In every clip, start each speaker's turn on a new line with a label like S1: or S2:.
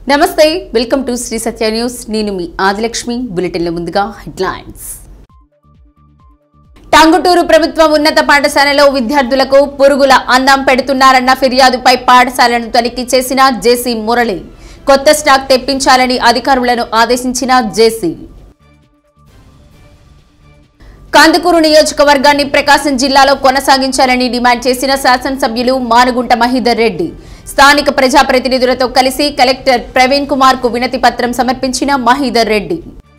S1: నమస్తే welcome to Sri Satya news నేను మీ ఆదిలక్ష్మి బులెటిన్ల ముందుగా హెడ్లైన్స్ టంగుటూరు ప్రభుత్వ ఉన్నత పాఠశాలలో విద్యార్థులకు పురుగుల అన్నం పెడుతున్నారన్న ఫిర్యాదుపై పాఠశాలను తనిఖీ చేసిన జేసీ మురళి కొత్త స్టాక్ తెప్పించాలని అధికారులను ఆదేశించిన జేసీ కందుకూరు నియోజకవర్గాన్ని ప్రకాశం జిల్లాలో కొనసాగించాలని డిమాండ్ చేసిన శాసనసభ్యులు మానుగుంట మహీధర్ రెడ్డి స్థానిక ప్రజాప్రతినిధులతో కలిసి కలెక్టర్ ప్రవీణ్ కుమార్ కు వినతి పత్రం సమర్పించిన మహీధర్ రెడ్డి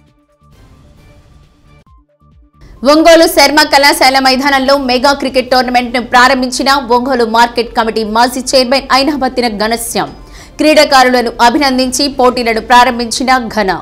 S1: ఒంగోలు శర్మ కళాశాల మైదానంలో మెగా క్రికెట్ టోర్నమెంట్ ను ప్రారంభించిన ఒంగోలు మార్కెట్ కమిటీ మాజీ చైర్మన్ ఐనాబత్తిన ఘనశ్యాం క్రీడాకారులను అభినందించి పోటీలను ప్రారంభించిన ఘన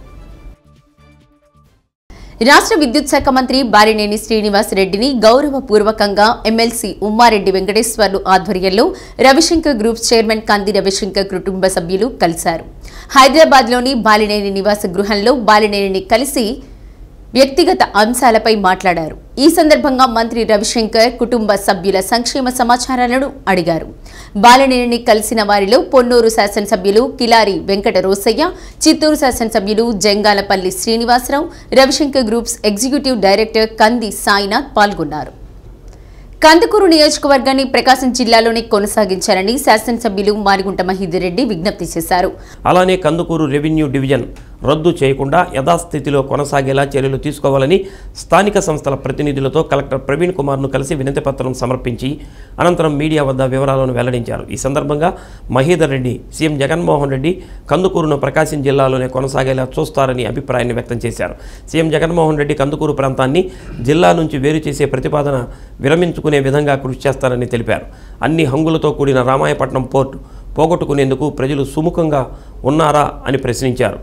S1: రాష్ట్ర విద్యుత్ శాఖ మంత్రి బారినేని శ్రీనివాస్ రెడ్డిని గౌరవపూర్వకంగా ఎమ్మెల్సీ ఉమ్మారెడ్డి వెంకటేశ్వర్లు ఆధ్వర్యంలో రవిశంకర్ గ్రూప్ చైర్మన్ కంది రవిశంకర్ కుటుంబ సభ్యులు కలిశారు హైదరాబాద్లోని బాలినేని నివాస గృహంలో బాలినేనిని కలిసి వ్యక్తిగత అంశాలపై మాట్లాడారు ఈ సందర్భంగా మంత్రి రవిశంకర్ కుటుంబ సభ్యుల సంక్షేమ సమాచారాలను అడిగారు బాలనేనిని కలిసిన వారిలో పొన్నూరు శాసనసభ్యులు కిలారి వెంకట రోసయ్య చిత్తూరు శాసనసభ్యులు Jangalapalli Srinivasa Rao Ravi Shankar groups executive director Kandi Sainath పాల్గొన్నారు కందుకూరు నియోజకవర్గాన్ని ప్రకాశం జిల్లాలోనే కొనసాగించాలని శాసనసభ్యులు మారిగుంట మహీధర్ రెడ్డి విజ్ఞప్తి చేశారు
S2: అలానే కందుకూరు రెవెన్యూ డివిజన్ రద్దు చేయకుండా యథాస్థితిలో కొనసాగేలా చర్యలు తీసుకోవాలని స్థానిక సంస్థల ప్రతినిధులతో కలెక్టర్ ప్రవీణ్ కుమార్ను కలిసి వినతి పత్రం సమర్పించి అనంతరం మీడియా వద్ద వివరాలను వెల్లడించారు ఈ సందర్భంగా మహీధర్ రెడ్డి సీఎం జగన్మోహన్ రెడ్డి కందుకూరును ప్రకాశం జిల్లాలోనే కొనసాగేలా చూస్తారని అభిప్రాయాన్ని వ్యక్తం చేశారు సీఎం జగన్మోహన్ రెడ్డి కందుకూరు ప్రాంతాన్ని జిల్లా నుంచి వేరు చేసే ప్రతిపాదన విరమించుకునే విధంగా కృషి చేస్తారని తెలిపారు అన్ని హంగులతో కూడిన రామాయపట్నం పోర్టు పోగొట్టుకునేందుకు ప్రజలు సుముఖంగా ఉన్నారా అని ప్రశ్నించారు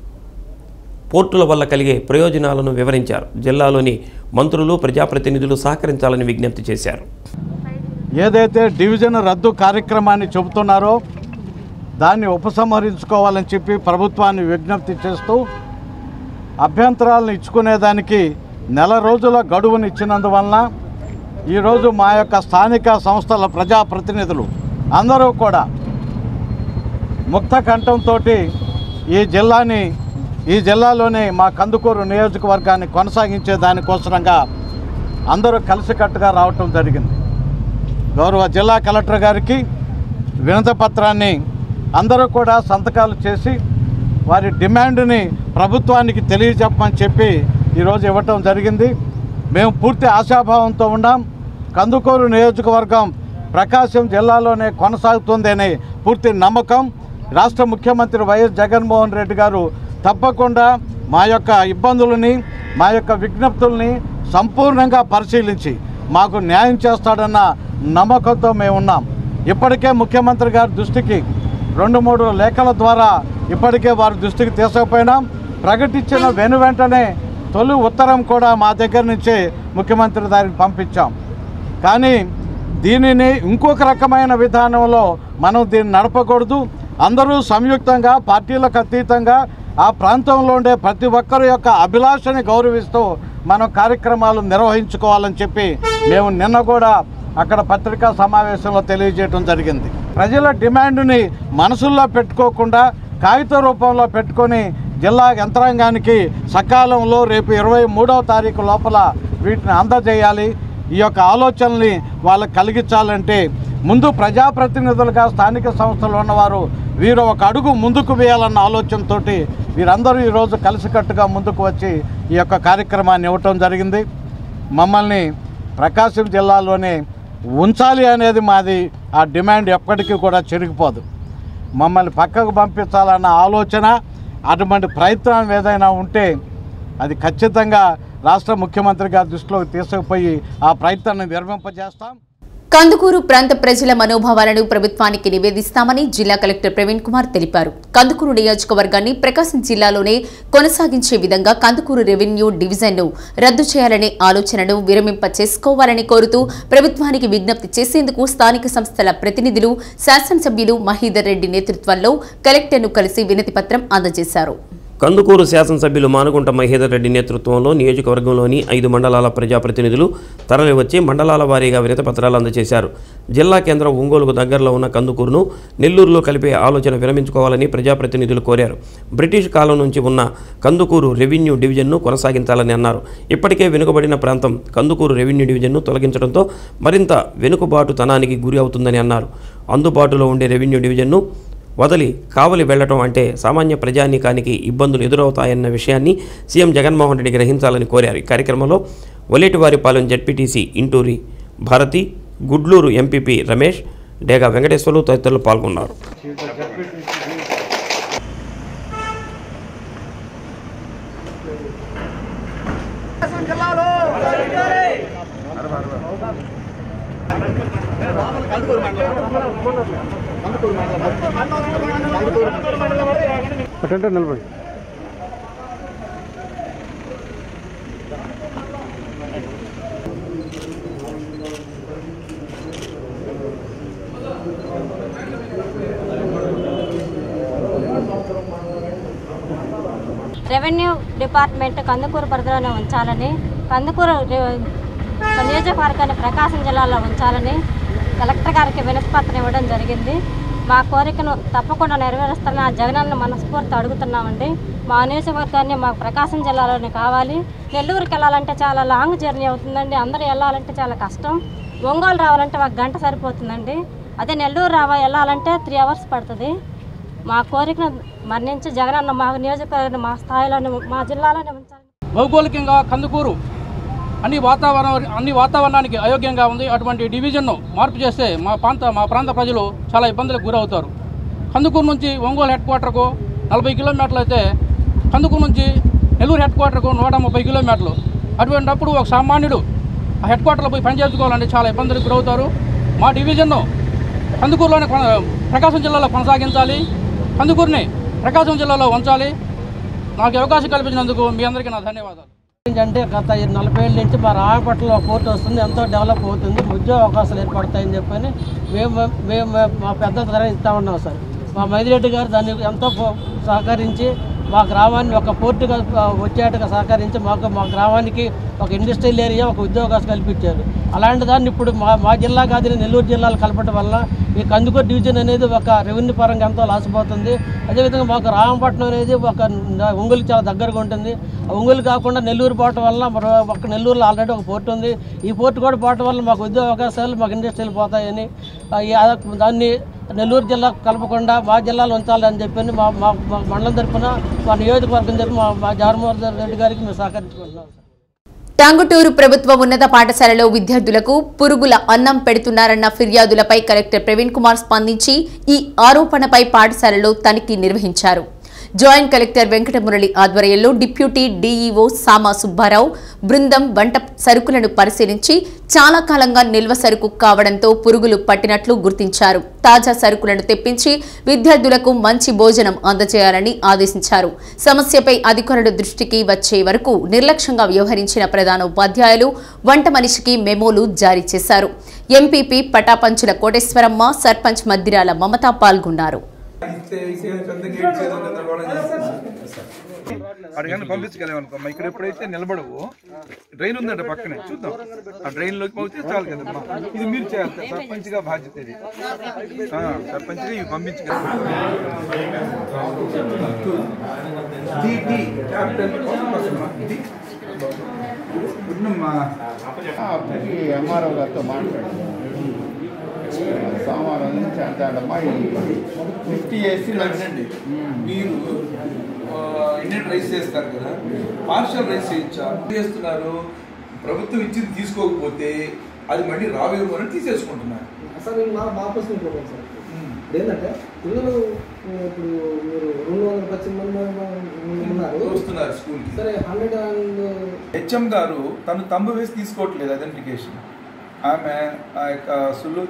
S2: పోర్టుల వల్ల కలిగే ప్రయోజనాలను వివరించారు జిల్లాలోని మంత్రులు ప్రజాప్రతినిధులు సహకరించాలని విజ్ఞప్తి చేశారు
S3: ఏదైతే డివిజన్ రద్దు కార్యక్రమాన్ని చెబుతున్నారో దాన్ని ఉపసంహరించుకోవాలని చెప్పి ప్రభుత్వాన్ని విజ్ఞప్తి చేస్తూ అభ్యంతరాలను ఇచ్చుకునేదానికి నెల రోజుల గడువును ఇచ్చినందువలన ఈరోజు మా యొక్క స్థానిక సంస్థల ప్రజాప్రతినిధులు అందరూ కూడా ముక్త కంఠంతో ఈ జిల్లాని ఈ జిల్లాలోనే మా కందుకూరు నియోజకవర్గాన్ని కొనసాగించే దానికోసరంగా అందరూ కలిసికట్టుగా రావటం జరిగింది గౌరవ జిల్లా కలెక్టర్ గారికి వినతి పత్రాన్ని అందరూ కూడా సంతకాలు చేసి వారి డిమాండ్ని ప్రభుత్వానికి తెలియజెప్పమని చెప్పి ఈరోజు ఇవ్వటం జరిగింది మేము పూర్తి ఆశాభావంతో ఉన్నాం కందుకూరు నియోజకవర్గం ప్రకాశం జిల్లాలోనే కొనసాగుతుంది అనే పూర్తి నమ్మకం రాష్ట్ర ముఖ్యమంత్రి వైఎస్ జగన్మోహన్ రెడ్డి గారు తప్పకుండా మా యొక్క ఇబ్బందులని మా యొక్క విజ్ఞప్తుల్ని సంపూర్ణంగా పరిశీలించి మాకు న్యాయం చేస్తాడన్న నమ్మకంతో మేము ఉన్నాం ఇప్పటికే ముఖ్యమంత్రి గారి దృష్టికి రెండు మూడు లేఖల ద్వారా ఇప్పటికే వారి దృష్టికి తీసుకుపోయినాం ప్రకటించిన వెను వెంటనే తొలి ఉత్తరం కూడా మా దగ్గర నుంచే ముఖ్యమంత్రి దానికి పంపించాం కానీ దీనిని ఇంకొక రకమైన విధానంలో మనం దీన్ని నడపకూడదు అందరూ సంయుక్తంగా పార్టీలకు అతీతంగా ఆ ప్రాంతంలో ఉండే ప్రతి ఒక్కరి యొక్క అభిలాషని గౌరవిస్తూ మనం కార్యక్రమాలు నిర్వహించుకోవాలని చెప్పి మేము నిన్న కూడా అక్కడ పత్రికా సమావేశంలో తెలియజేయడం జరిగింది ప్రజల డిమాండ్ని మనసుల్లో పెట్టుకోకుండా కాగిత రూపంలో పెట్టుకొని జిల్లా యంత్రాంగానికి సకాలంలో రేపు ఇరవై మూడవ తారీఖు లోపల వీటిని అందజేయాలి ఈ యొక్క ఆలోచనల్ని వాళ్ళకి కలిగించాలంటే ముందు ప్రజాప్రతినిధులుగా స్థానిక సంస్థలు ఉన్నవారు వీరు ఒక అడుగు ముందుకు వేయాలన్న ఆలోచనతో వీరందరూ ఈరోజు కలిసికట్టుగా ముందుకు వచ్చి ఈ యొక్క కార్యక్రమాన్ని ఇవ్వటం జరిగింది మమ్మల్ని ప్రకాశం జిల్లాలోనే ఉంచాలి అనేది మాది ఆ డిమాండ్ ఎప్పటికీ కూడా చెరిగిపోదు మమ్మల్ని పక్కకు పంపించాలన్న ఆలోచన అటువంటి ప్రయత్నం ఏదైనా ఉంటే అది ఖచ్చితంగా రాష్ట్ర ముఖ్యమంత్రి గారి దృష్టిలోకి తీసుకుపోయి ఆ ప్రయత్నాన్ని నిర్మింపజేస్తాం
S1: కందుకూరు ప్రాంత ప్రజల మనోభావాలను ప్రభుత్వానికి నివేదిస్తామని జిల్లా కలెక్టర్ ప్రవీణ్ కుమార్ తెలిపారు కందుకూరు నియోజకవర్గాన్ని ప్రకాశం జిల్లాలోనే కొనసాగించే విధంగా కందుకూరు రెవెన్యూ డివిజన్ను రద్దు చేయాలనే ఆలోచనను విరమింప చేసుకోవాలని కోరుతూ ప్రభుత్వానికి విజ్ఞప్తి చేసేందుకు స్థానిక సంస్థల ప్రతినిధులు శాసనసభ్యులు మహీధర్ రెడ్డి నేతృత్వంలో కలెక్టర్ను కలిసి వినతి పత్రం అందజేశారు
S2: కందుకూరు శాసనసభ్యులు మానుగుంట మహేదర్ రెడ్డి నేతృత్వంలో నియోజకవర్గంలోని ఐదు మండలాల ప్రజాప్రతినిధులు తరలివచ్చి మండలాల వారీగా వినతిపత్రాలు అందజేశారు జిల్లా కేంద్రం ఒంగోలుకు దగ్గరలో ఉన్న కందుకూరును నెల్లూరులో కలిపే ఆలోచన విరమించుకోవాలని ప్రజాప్రతినిధులు కోరారు బ్రిటిష్ కాలం నుంచి ఉన్న కందుకూరు రెవెన్యూ డివిజన్ను కొనసాగించాలని అన్నారు ఇప్పటికే వెనుకబడిన ప్రాంతం కందుకూరు రెవెన్యూ డివిజన్ను తొలగించడంతో మరింత వెనుకబాటుతనానికి గురి అవుతుందని అన్నారు అందుబాటులో ఉండే రెవెన్యూ డివిజన్ను వదిలి కావలి వెళ్లటం అంటే సామాన్య ప్రజానీకానికి ఇబ్బందులు ఎదురవుతాయన్న విషయాన్ని సీఎం జగన్మోహన్ రెడ్డి గ్రహించాలని కోరారు ఈ కార్యక్రమంలో ఒలేటివారిపాలెం జడ్పీటీసీ ఇంటూరి భారతి గుడ్లూరు ఎంపీపీ రమేష్ డేగా వెంకటేశ్వర్లు తదితరులు పాల్గొన్నారు
S4: అటెండర్ నిలబడి
S5: రెవెన్యూ డిపార్ట్మెంట్ కందుకూరు పరిధిలోనే ఉంచాలని కందుకూరు రి- నియోజకవర్గాన్ని ప్రకాశం జిల్లాలో ఉంచాలని కలెక్టర్ గారికి వినతిపత్రం ఇవ్వడం జరిగింది మా కోరికను తప్పకుండా నెరవేరుస్తానని ఆ జగనన్న మనస్ఫూర్తి అడుగుతున్నామండి మా నియోజకవర్గాన్ని మా ప్రకాశం జిల్లాలోనే కావాలి నెల్లూరుకి వెళ్ళాలంటే చాలా లాంగ్ జర్నీ అవుతుందండి అందరూ వెళ్ళాలంటే చాలా కష్టం ఒంగోలు రావాలంటే ఒక గంట సరిపోతుందండి అదే నెల్లూరు రావా వెళ్ళాలంటే త్రీ అవర్స్ పడుతుంది మా కోరికను మరణించి జగనన్న మా నియోజకవర్గం మా స్థాయిలోనే మా జిల్లాలోనే ఉంచాలి
S6: భౌగోళికంగా కందుకూరు అన్ని వాతావరణం అన్ని వాతావరణానికి అయోగ్యంగా ఉంది అటువంటి డివిజన్ను మార్పు చేస్తే మా ప్రాంత మా ప్రాంత ప్రజలు చాలా ఇబ్బందులకు గురవుతారు కందుకూరు నుంచి ఒంగోలు హెడ్ క్వార్టర్కు నలభై కిలోమీటర్లు అయితే కందుకూరు నుంచి నెల్లూరు హెడ్ క్వార్టర్కు నూట ముప్పై కిలోమీటర్లు అటువంటిప్పుడు ఒక సామాన్యుడు ఆ హెడ్ క్వార్టర్లో పోయి పనిచేసుకోవాలంటే చాలా ఇబ్బందులకు గురవుతారు మా డివిజన్ను కందుకూరులోనే కొన- ప్రకాశం జిల్లాలో కొనసాగించాలి కందుకూరుని ప్రకాశం జిల్లాలో ఉంచాలి నాకు ఈ అవకాశం కల్పించినందుకు మీ అందరికీ నా ధన్యవాదాలు
S7: అంటే గత ఈ నలభై ఏళ్ళ నుంచి మా రాయపట్నంలో పోర్ట్ వస్తుంది ఎంతో డెవలప్ అవుతుంది ఉద్యోగ అవకాశాలు ఏర్పడతాయని చెప్పని మేము మేము మా పెద్ద ధర ఇస్తా ఉన్నాం సార్ మా మైదిరెడ్డి గారు దాన్ని ఎంతో పో- సహకరించి మా గ్రామాన్ని ఒక పోర్టుగా ఆ, వచ్చేట్టుగా సహకరించి మాకు మా గ్రామానికి ఒక ఇండస్ట్రియల్ ఏరియా ఒక ఉద్యోగాలు కల్పించారు అలాంటి దాన్ని ఇప్పుడు మా మా జిల్లా కాదని నెల్లూరు జిల్లాలు కలపడం వల్ల ఈ కందుకూరు డివిజన్ అనేది ఒక రెవెన్యూ పరంగా ఎంతో లాసిపోతుంది అదేవిధంగా మాకు రామపట్నం అనేది ఒక న- ఒంగోలుకి చాలా దగ్గరగా ఉంటుంది ఆ ఒంగోలు కాకుండా నెల్లూరు పోవటం వల్ల మరో ఒక నెల్లూరులో ఆల్రెడీ ఒక పోర్ట్ ఉంది ఈ పోర్ట్ కూడా పోవటం వల్ల మాకు ఉద్యోగ అవకాశాలు మాకు ఇండస్ట్రీలు పోతాయని ఆ, ఈ- ఆ దాన్ని నెల్లూరు జిల్లా కలపకుండా మా జిల్లాలో ఉంచాలని చెప్పి మా మా మా మండలం తరఫున మా నియోజకవర్గం తరఫున మా మా జగన్మోహన్ రెడ్డి గారికి మేము సహకరించుకుంటున్నాం సార్
S1: టాంగుటూరు ప్రభుత్వ ఉన్నత పాఠశాలలో విద్యార్థులకు పురుగుల అన్నం పెడుతున్నారన్న ఫిర్యాదులపై కలెక్టర్ ప్రవీణ్ కుమార్ స్పందించి ఈ ఆరోపణపై పాఠశాలలో తనిఖీ నిర్వహించారు జాయింట్ కలెక్టర్ వెంకటమురళి ఆధ్వర్యంలో డిప్యూటీ డీఈఓ సామా సుబ్బారావు బృందం వంట సరుకులను పరిశీలించి చాలా కాలంగా నిల్వ సరుకు కావడంతో పురుగులు పట్టినట్లు గుర్తించారు తాజా సరుకులను తెప్పించి విద్యార్థులకు మంచి భోజనం అందజేయాలని ఆదేశించారు సమస్యపై అధికారుల దృష్టికి వచ్చే వరకు నిర్లక్ష్యంగా వ్యవహరించిన ప్రధాన ఉపాధ్యాయులు వంట మనిషికి మెమోలు జారీ చేశారు ఎంపీపీ పటాపంచుల కోటేశ్వరమ్మ సర్పంచ్ మద్దిరాల మమత పాల్గొన్నారు
S8: అడిగాను పంపించగలేమనుకోమ్మా ఇక్కడ ఎప్పుడైతే నిలబడవు డ్రైన్ ఉందంట పక్కనే చూద్దాం ఆ డ్రైన్ లోకి పోతే చాలు కదమ్మా ఇది మీరు చేయాలి సర్పంచ్ గా బాధ్యత ఇది ఆ, సర్పంచ్ గా ఇవి పంపించగలరు డి, డి, క్యాపిటల్ పక్కన, డి. ఉన్నమ్మా.
S9: ఎంఆర్ఓ గారితో మాట్లాడాను సోమవారం నుంచి అంటాడమ్మా ఫిఫ్టీ వేసి
S8: వినండి. మీరు ఆ, ఇండియన్ రైస్ చేస్తారు కదా పార్షల్ రైస్ చేయొచ్చా చేస్తున్నారు ప్రభుత్వం ఇచ్చింది తీసుకోకపోతే అది మళ్ళీ రావేమో అని తీసేసుకుంటున్నారు
S10: సార్ నేను మా మా ప్రశ్న ఇంకోటి సార్ ఏంటంటే పిల్లలు ఇప్పుడు మీరు రెండు వందల పద్దెనిమిది మంది ఉన్నారు
S8: వస్తున్నారు స్కూల్కి
S10: సరే హండ్రెడ్ అండ్
S8: హెచ్ఎం గారు తను తంబు వేసి తీసుకోవట్లేదు ఐడెంటిఫికేషన్ ఆమె ఆ యొక్క సులు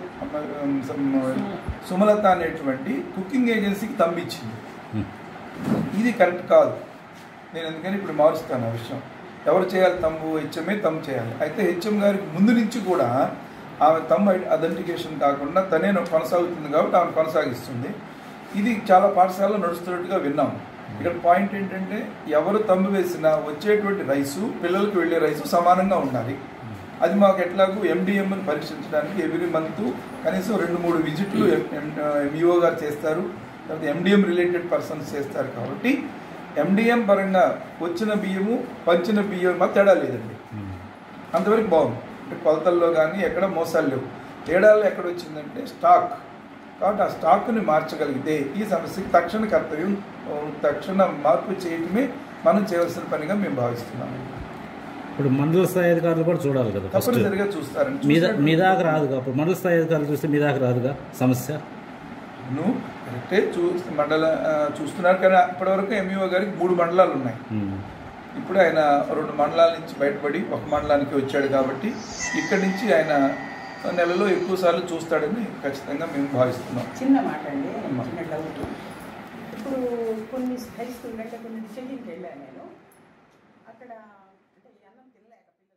S8: సుమలత అనేటువంటి కుకింగ్ ఏజెన్సీకి తంబిచ్చింది ఇది కరెక్ట్ కాదు నేను ఎందుకని ఇప్పుడు మారుస్తాను ఆ విషయం ఎవరు చేయాలి తమ్ము హెచ్ఎంఏ తమ్ము చేయాలి అయితే హెచ్ఎం గారికి ముందు నుంచి కూడా ఆమె తమ్ము అథెంటికేషన్ కాకుండా తనే కొనసాగుతుంది కాబట్టి ఆమె కొనసాగిస్తుంది ఇది చాలా పాఠశాలలో నడుస్తున్నట్టుగా విన్నాం ఇక్కడ పాయింట్ ఏంటంటే ఎవరు తమ్ము వేసినా వచ్చేటువంటి రైసు పిల్లలకు వెళ్ళే రైసు సమానంగా ఉండాలి అది మాకు ఎట్లాగూ ఎండిఎంని పరీక్షించడానికి ఎవ్రీ మంత్ కనీసం రెండు మూడు విజిట్లు ఎంఈఓ గారు చేస్తారు తర్వాత ఎండిఎం రిలేటెడ్ పర్సన్స్ చేస్తారు కాబట్టి ఎండిఎం పరంగా వచ్చిన బియ్యము పంచిన బియ్యం మాకు తేడా లేదండి అంతవరకు బాగుంది అంటే కొలతల్లో కానీ ఎక్కడ మోసాలు లేవు తేడాలు ఎక్కడ వచ్చిందంటే స్టాక్ కాబట్టి ఆ స్టాక్ని మార్చగలిగితే ఈ సమస్యకి తక్షణ కర్తవ్యం ఆ, తక్షణ మార్పు చేయటమే మనం చేయవలసిన పనిగా మేము భావిస్తున్నాము
S4: ఇప్పుడు మండల స్థాయి అధికారులు కూడా చూడాలి కదా ఫస్ట్
S8: తప్పనిసరిగా చూస్తారండి
S4: మీ దా-
S8: చూసినట్టు-
S4: మీ దాకా రాదుగా అప్పుడు మండల స్థాయి అధికారులు చూస్తే మీ దాకా రాదుగా సమస్య
S8: నువ్వు కరెక్టే చూ మండల ఆ, చూస్తున్నారు కానీ ఇప్పటివరకు ఎంఈఓ గారికి మూడు మండలాలు ఉన్నాయి
S4: ఉమ్.
S8: ఇప్పుడు ఆయన రెండు మండలాల నుంచి బయటపడి ఒక మండలానికి వచ్చాడు కాబట్టి ఇక్కడి నుంచి ఆయన నెలలో ఎక్కువ సార్లు చూస్తాడని ఖచ్చితంగా మేము భావిస్తున్నాం
S11: చిన్న మాట అండి
S8: అమ్మా.
S11: చిన్న డౌట్ ఇప్పుడు కొన్ని హై స్కూల్ అంటే కొన్ని చెకింగ్కి వెళ్ళాను నేను అక్కడ అంటే ఈ అన్నం తినలేక పిల్లలు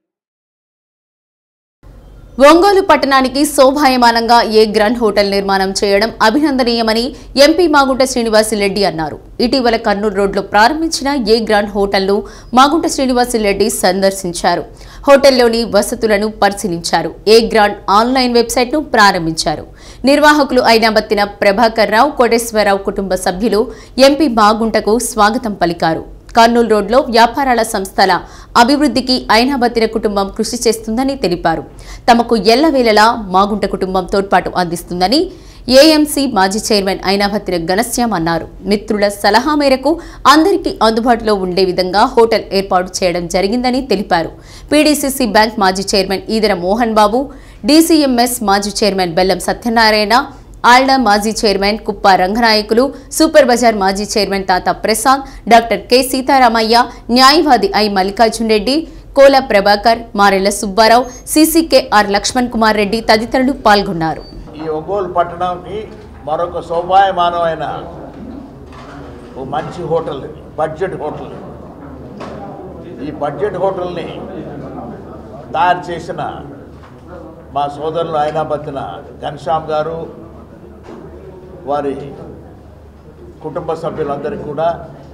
S1: ఒంగోలు పట్టణానికి శోభాయమానంగా ఏ గ్రాండ్ హోటల్ నిర్మాణం చేయడం అభినందనీయమని ఎంపీ మాగుంట శ్రీనివాసిరెడ్డి అన్నారు ఇటీవల కర్నూలు రోడ్లో ప్రారంభించిన ఏ గ్రాండ్ హోటల్ను మాగుంట శ్రీనివాసిరెడ్డి సందర్శించారు హోటల్లోని వసతులను పరిశీలించారు ఏ గ్రాండ్ ఆన్లైన్ వెబ్సైట్ను ప్రారంభించారు నిర్వాహకులు అయిన బత్తిన ప్రభాకర్ రావు కోటేశ్వరరావు కుటుంబ సభ్యులు ఎంపీ మాగుంటకు స్వాగతం పలికారు కర్నూలు రోడ్లో వ్యాపారాల సంస్థల అభివృద్ధికి ఐనాబత్తిన కుటుంబం కృషి చేస్తుందని తెలిపారు తమకు ఎల్లవేళలా మాగుంట కుటుంబం తోడ్పాటు అందిస్తుందని ఏఎంసీ మాజీ చైర్మన్ ఐనాభత్తిన ఘనశ్యాం అన్నారు మిత్రుల సలహా మేరకు అందరికీ అందుబాటులో ఉండే విధంగా హోటల్ ఏర్పాటు చేయడం జరిగిందని తెలిపారు పీడీసీసీ బ్యాంక్ మాజీ చైర్మన్ ఈదర మోహన్ బాబు డీసీఎంఎస్ మాజీ చైర్మన్ బెల్లం సత్యనారాయణ ఆల్డా మాజీ చైర్మన్ కుప్ప రంగనాయకులు సూపర్ బజార్ మాజీ చైర్మన్ తాత ప్రసాద్ డాక్టర్ కె సీతారామయ్య న్యాయవాది ఐ మల్లికార్జున్ రెడ్డి కోల ప్రభాకర్ మారెళ్ల సుబ్బారావు సీసీకేఆర్ లక్ష్మణ్ కుమార్ రెడ్డి తదితరులు పాల్గొన్నారు
S9: ఈ ఒంగోలు పట్టణంకి మరొక శోభాయమానమైన ఓ మంచి హోటల్ ఇది బడ్జెట్ హోటల్ ఇది. ఈ బడ్జెట్ హోటల్ని తయారు చేసిన మా సోదరులు అయినాబత్తిన ఘనశ్యామ్ గారు వారి కుటుంబ సభ్యులందరికీ కూడా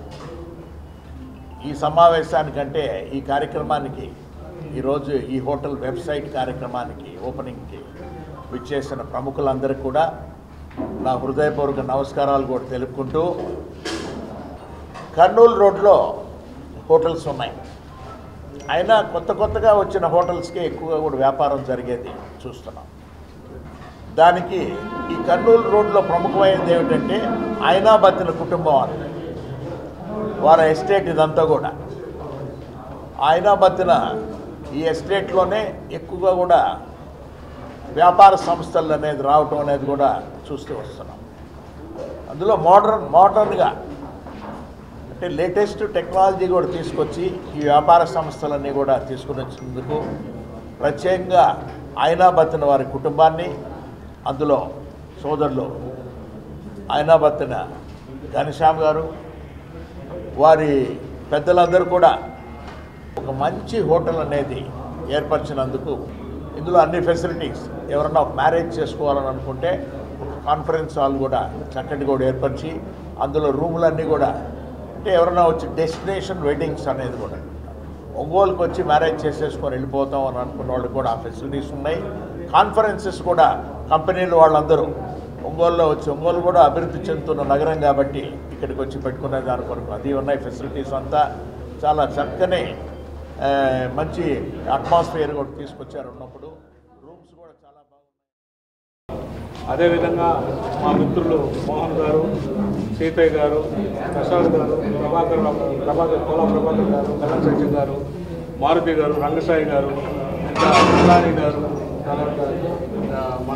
S9: ఈ సమావేశానికంటే ఈ కార్యక్రమానికి ఈరోజు ఈ హోటల్ వెబ్సైట్ కార్యక్రమానికి ఓపెనింగ్కి విచ్చేసిన ప్రముఖులందరికీ కూడా నా హృదయపూర్వక నమస్కారాలు కూడా తెలుపుకుంటూ కర్నూలు రోడ్లో హోటల్స్ ఉన్నాయి అయినా కొత్త కొత్తగా వచ్చిన హోటల్స్కే ఎక్కువగా కూడా వ్యాపారం జరిగేది చూస్తున్నాం దానికి ఈ కర్నూలు రోడ్లో ప్రముఖమైనది ఏమిటంటే అయినాబత్తిన కుటుంబం అని వారి ఎస్టేట్ ఇదంతా కూడా అయినాబత్తిన ఈ ఎస్టేట్లోనే ఎక్కువగా కూడా వ్యాపార సంస్థలు అనేది రావటం అనేది కూడా చూస్తూ వస్తున్నాం అందులో మోడర్న్ మోడర్న్గా అంటే లేటెస్ట్ టెక్నాలజీ కూడా తీసుకొచ్చి ఈ వ్యాపార సంస్థలన్నీ కూడా తీసుకుని వచ్చినందుకు ప్రత్యేకంగా అయినాబత్తిన వారి కుటుంబాన్ని అందులో సోదరులు అయినాబత్తిన ఘనశ్యామ్ గారు వారి పెద్దలందరూ కూడా ఒక మంచి హోటల్ అనేది ఏర్పరిచినందుకు ఇందులో అన్ని ఫెసిలిటీస్ ఎవరన్నా ఒక మ్యారేజ్ చేసుకోవాలని అనుకుంటే ఒక కాన్ఫరెన్స్ హాల్ కూడా చక్కటి కూడా ఏర్పరిచి అందులో రూములన్నీ కూడా అంటే ఎవరైనా వచ్చి డెస్టినేషన్ వెడ్డింగ్స్ అనేది కూడా ఒంగోలుకి వచ్చి మ్యారేజ్ చేసేసుకొని వెళ్ళిపోతాం అని అనుకున్న వాళ్ళకి కూడా ఆ ఫెసిలిటీస్ ఉన్నాయి కాన్ఫరెన్సెస్ కూడా కంపెనీలు వాళ్ళందరూ ఒంగోలులో వచ్చి ఒంగోలు కూడా అభివృద్ధి చెందుతున్న నగరం కాబట్టి ఇక్కడికి వచ్చి పెట్టుకునే దాని కొరకు అది ఉన్నాయి ఫెసిలిటీస్ అంతా చాలా చక్కని ఆ, మంచి అట్మాస్ఫియర్ కూడా తీసుకొచ్చారు ఉన్నప్పుడు రూమ్స్ కూడా చాలా బాగున్నాయి
S12: అదేవిధంగా మా మిత్రులు మోహన్ గారు సీతయ్య గారు ప్రసాద్ గారు ప్రభాకర్ రావు- ప్రభాకర్ కోల ప్రభాకర్ గారు కళ్యాణ్ సత్యం గారు మారుతి గారు రంగసాయి గారు ఇంకా మురారి గారు తర్వాత ఆ, మన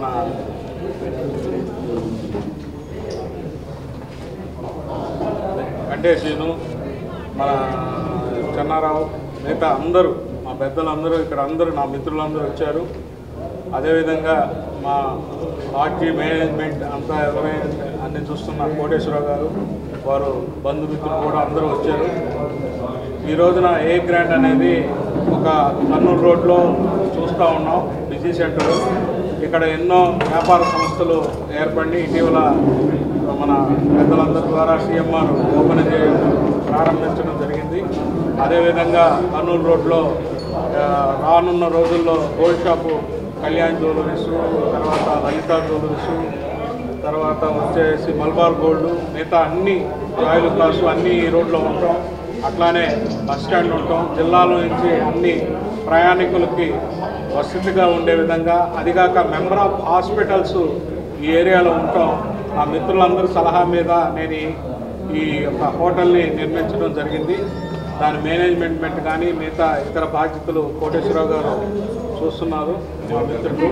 S12: వెంకటేశీను మన చెన్నారావు మిగతా అందరూ మా పెద్దలందరూ ఇక్కడ అందరూ నా మిత్రులందరూ వచ్చారు అదేవిధంగా మా పార్టీ మేనేజ్మెంట్ అంతా ఎవరైనా అన్ని చూస్తున్న కోటేశ్వరరావు గారు వారు బంధుమిత్రులు కూడా అందరూ వచ్చారు ఈ రోజున ఏ గ్రాండ్ అనేది ఒక కర్నూలు రోడ్లో చూస్తూ ఉన్నాం బిజీ సెంటర్ ఇక్కడ ఎన్నో వ్యాపార సంస్థలు ఏర్పడి ఇటీవల మన పెద్దలందరూ వాళ్ళందరి ద్వారా సీఎంఆర్ ఓపెన్ చేయడం ప్రారంభించడం జరిగింది అదేవిధంగా కర్నూలు రోడ్లో ఆ, రానున్న రోజుల్లో గోల్డ్ షాపు కళ్యాణ్ జ్యువెలరీస్ తర్వాత లలిత జ్యువెలరీస్ తర్వాత వచ్చేసి మల్బార్ గోల్డ్ మిగతా అన్ని జాయిల్ క్లాసు అన్ని ఈ రోడ్లో ఉంటాం అట్లానే బస్ స్టాండ్ ఉంటాం జిల్లాలో నుంచి అన్ని ప్రయాణికులకి వసతిగా ఉండే విధంగా అదిగాక మెంబర్ ఆఫ్ హాస్పిటల్స్ ఈ ఏరియాలో ఉంటాం ఆ మిత్రులందరి సలహా మీద నేను ఈ- ఈ యొక్క హోటల్ని నిర్మించడం జరిగింది దాని మేనేజ్మెంట్ కానీ మిగతా ఇతర బాధ్యతలు కోటేశ్వరరావు గారు చూస్తున్నారు మా మిత్రుడు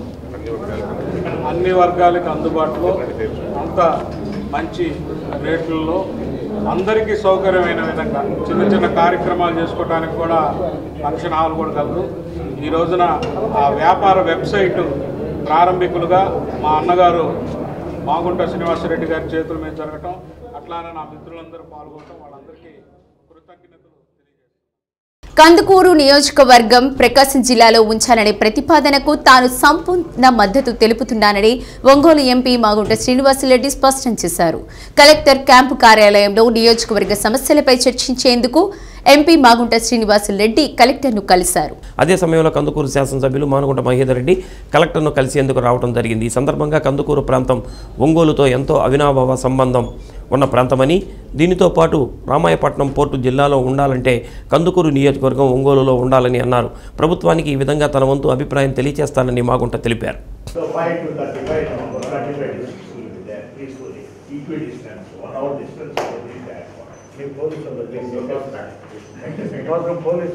S12: అన్ని వర్గాలకు అందుబాటులో అంత మంచి రేట్లలో అందరికీ సౌకర్యమైన విధంగా చిన్న చిన్న కార్యక్రమాలు చేసుకోవడానికి కూడా ఫంక్షన్ హాల్ కూడా కలదు ఈ రోజున ఆ వ్యాపార వెబ్సైట్ ప్రారంభికులుగా మా అన్నగారు మాగుంట శ్రీనివాసరెడ్డి గారి చేతుల మీద జరగటం అట్లానే నా మిత్రులందరూ పాల్గొనటం వాళ్ళందరికీ కృతజ్ఞతలు
S1: కందుకూరు నియోజకవర్గం ప్రకాశం జిల్లాలో ఉంచాలనే ప్రతిపాదనకు తాను సంపూర్ణ మద్దతు తెలుపుతున్నానని ఒంగోలు ఎంపీ మాగుంట శ్రీనివాసరెడ్డి స్పష్టం చేశారు కలెక్టర్ క్యాంపు కార్యాలయంలో నియోజకవర్గ సమస్యలపై చర్చించేందుకు ఎంపీ మాగుంట శ్రీనివాసరెడ్డి కలెక్టర్ను కలిశారు
S2: అదే సమయంలో కందుకూరు శాసనసభ్యులు మానుగుంట మహేందర్ రెడ్డి కలెక్టర్ను కలిసేందుకు రావడం జరిగింది ఈ సందర్భంగా కందుకూరు ప్రాంతం ఒంగోలుతో ఎంతో అవినాభావ సంబంధం ఉన్న ప్రాంతమని దీనితో పాటు రామాయపట్నం పోర్టు జిల్లాలో ఉండాలంటే కందుకూరు నియోజకవర్గం ఒంగోలులో ఉండాలని అన్నారు ప్రభుత్వానికి ఈ విధంగా తన వంతు అభిప్రాయం తెలియజేస్తానని మాగుంట తెలిపారు
S9: So five to thirty-five, no, thirty-five districts will be there peacefully, equal distance, one hour distance will be there. ನೀವು ಪೊಲೀಸ್ ಮಾತ್ರ police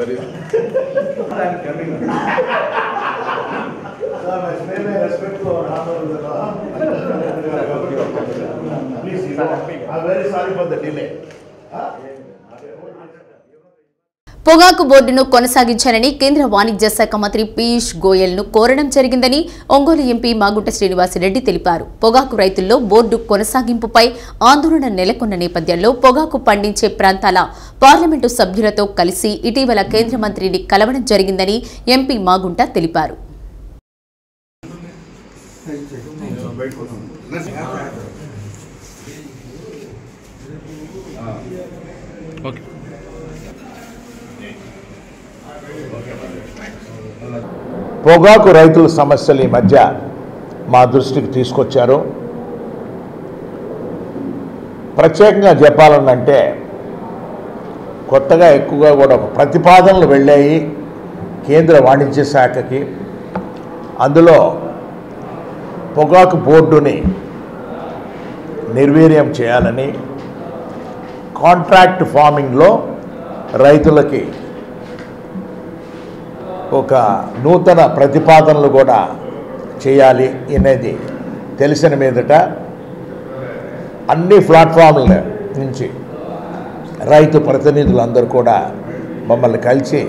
S9: Please, you know, I'm very sorry for the delay.
S1: పొగాకు బోర్డును కొనసాగించాలని కేంద్ర వాణిజ్య శాఖ మంత్రి పీయూష్ గోయల్ ను కోరడం జరిగిందని ఒంగోలు ఎంపీ మాగుంట శ్రీనివాసరెడ్డి తెలిపారు పొగాకు రైతుల్లో బోర్డు కొనసాగింపుపై ఆందోళన నెలకొన్న నేపథ్యంలో పొగాకు పండించే ప్రాంతాల పార్లమెంటు సభ్యులతో కలిసి ఇటీవల కేంద్ర మంత్రిని కలవడం జరిగిందని ఎంపీ మాగుంట తెలిపారు
S12: ఓకే
S9: పొగాకు రైతుల సమస్యలు ఈ మధ్య మా దృష్టికి తీసుకొచ్చారు ప్రత్యేకంగా చెప్పాలనంటే కొత్తగా ఎక్కువగా కూడా ఒక ప్రతిపాదనలు వెళ్ళాయి కేంద్ర వాణిజ్య శాఖకి అందులో పొగాకు బోర్డుని నిర్వీర్యం చేయాలని కాంట్రాక్ట్ ఫార్మింగ్లో రైతులకి ఒక నూతన ప్రతిపాదనలు కూడా చేయాలి అనేది తెలిసిన మీదట అన్ని ప్లాట్ఫామ్ల నుంచి రైతు ప్రతినిధులందరూ కూడా మమ్మల్ని కలిసి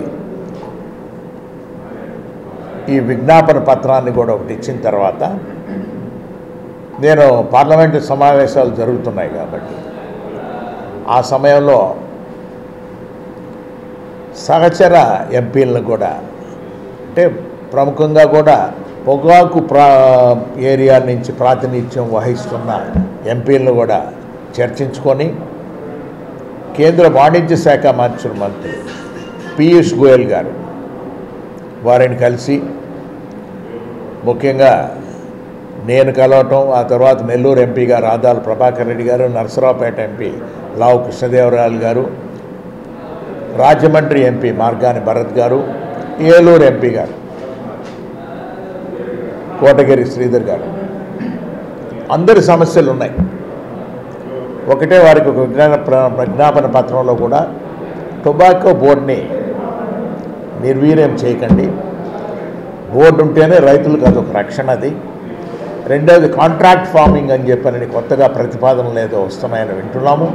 S9: ఈ విజ్ఞాపన పత్రాన్ని కూడా ఒకటి ఇచ్చిన తర్వాత నేను పార్లమెంటు సమావేశాలు జరుగుతున్నాయి కాబట్టి ఆ సమయంలో సహచర ఎంపీలను కూడా అంటే ప్రముఖంగా కూడా పొగాకు ప్రా ఏరియా నుంచి ప్రాతినిధ్యం వహిస్తున్న ఎంపీలను కూడా చర్చించుకొని కేంద్ర వాణిజ్య శాఖ మంత్రి మంత్రి పీయూష్ గోయల్ గారు వారిని కలిసి ముఖ్యంగా నేను కలవటం ఆ తర్వాత నెల్లూరు ఎంపీ గారు ఆదాల ప్రభాకర్ రెడ్డి గారు నరసరావుపేట ఎంపీ లావు కృష్ణదేవరాయలు గారు రాజమండ్రి ఎంపీ మార్గాని భరత్ గారు ఏలూరు ఎంపీ గారు కోటగిరి శ్రీధర్ గారు అందరి సమస్యలు ఉన్నాయి ఒకటే వారికి ఒక విజ్ఞాన ప్ర- విజ్ఞాపన పత్రంలో కూడా టొబాకో బోర్డుని నిర్వీర్యం చేయకండి బోర్డు ఉంటేనే రైతులకు అదొక రక్షణ అది రెండోది కాంట్రాక్ట్ ఫార్మింగ్ అని చెప్పని కొత్తగా ప్రతిపాదనలు ఏదో వస్తున్నాయని వింటున్నాము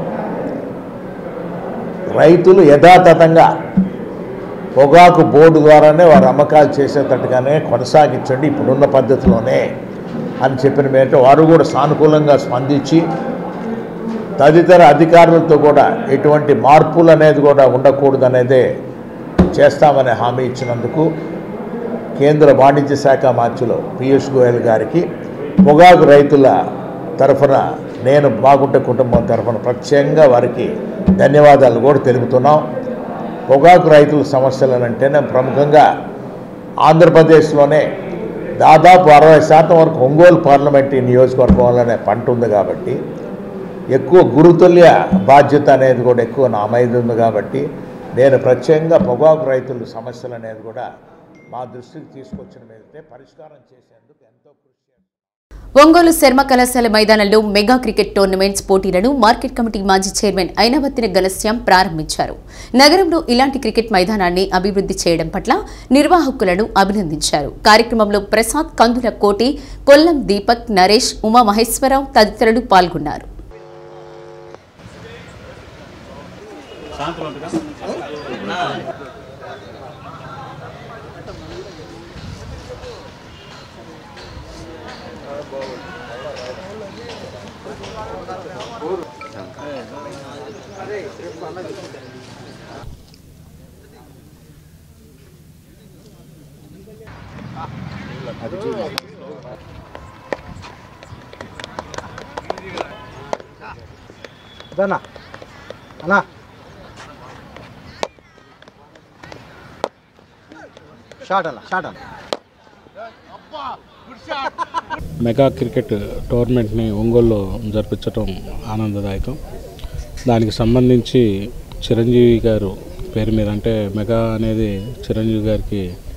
S9: రైతులు యథాతథంగా పొగాకు బోర్డు ద్వారానే వారు అమ్మకాలు చేసేటట్టుగానే కొనసాగించండి ఇప్పుడున్న పద్ధతిలోనే అని చెప్పిన మేట వారు కూడా సానుకూలంగా స్పందించి తదితర అధికారులతో కూడా ఎటువంటి మార్పులు అనేది కూడా ఉండకూడదు అనేదే చేస్తామని హామీ ఇచ్చినందుకు కేంద్ర వాణిజ్య శాఖ మంత్రులు పీయూష్ గోయల్ గారికి పొగాకు రైతుల తరఫున నేను బాగుంటే కుటుంబం తరఫున ప్రత్యేకంగా వారికి ధన్యవాదాలు కూడా తెలుపుతున్నాం పొగాకు రైతుల సమస్యలు అంటేనే ప్రముఖంగా ఆంధ్రప్రదేశ్లోనే దాదాపు అరవై శాతం వరకు ఒంగోలు పార్లమెంటరీ నియోజకవర్గంలోనే పంట ఉంది కాబట్టి ఎక్కువ గురుతుల్య బాధ్యత అనేది కూడా ఎక్కువ నా మీద ఉంది కాబట్టి నేను ప్రత్యేకంగా పొగాకు రైతుల సమస్యలు అనేది కూడా మా దృష్టికి తీసుకొచ్చిన మీదతే పరిష్కారం చేసేందుకు ఎంతో కృషి
S1: ఒంగోలు శర్మ కళాశాల మైదానంలో మెగా క్రికెట్ టోర్నమెంట్స్ పోటీలను మార్కెట్ కమిటీ మాజీ చైర్మన్ అయినవత్తిన గలస్యాం ప్రారంభించారు నగరంలో ఇలాంటి క్రికెట్ మైదానాన్ని అభివృద్ధి చేయడం పట్ల నిర్వాహకులను అభినందించారు కార్యక్రమంలో ప్రసాద్ కందుల కోటి కొల్లం దీపక్ నరేష్ ఉమా మహేశ్వరరావు తదితరులు పాల్గొన్నారు
S10: అదన్నా అన్నా షాట్ అన్న షాట్ అన్న
S12: మెగా క్రికెట్ టోర్నమెంట్ని ఒంగోలులో జరిపించడం ఆనందదాయకం దానికి సంబంధించి చిరంజీవి గారు పేరు మీద అంటే మెగా అనేది చిరంజీవి గారికి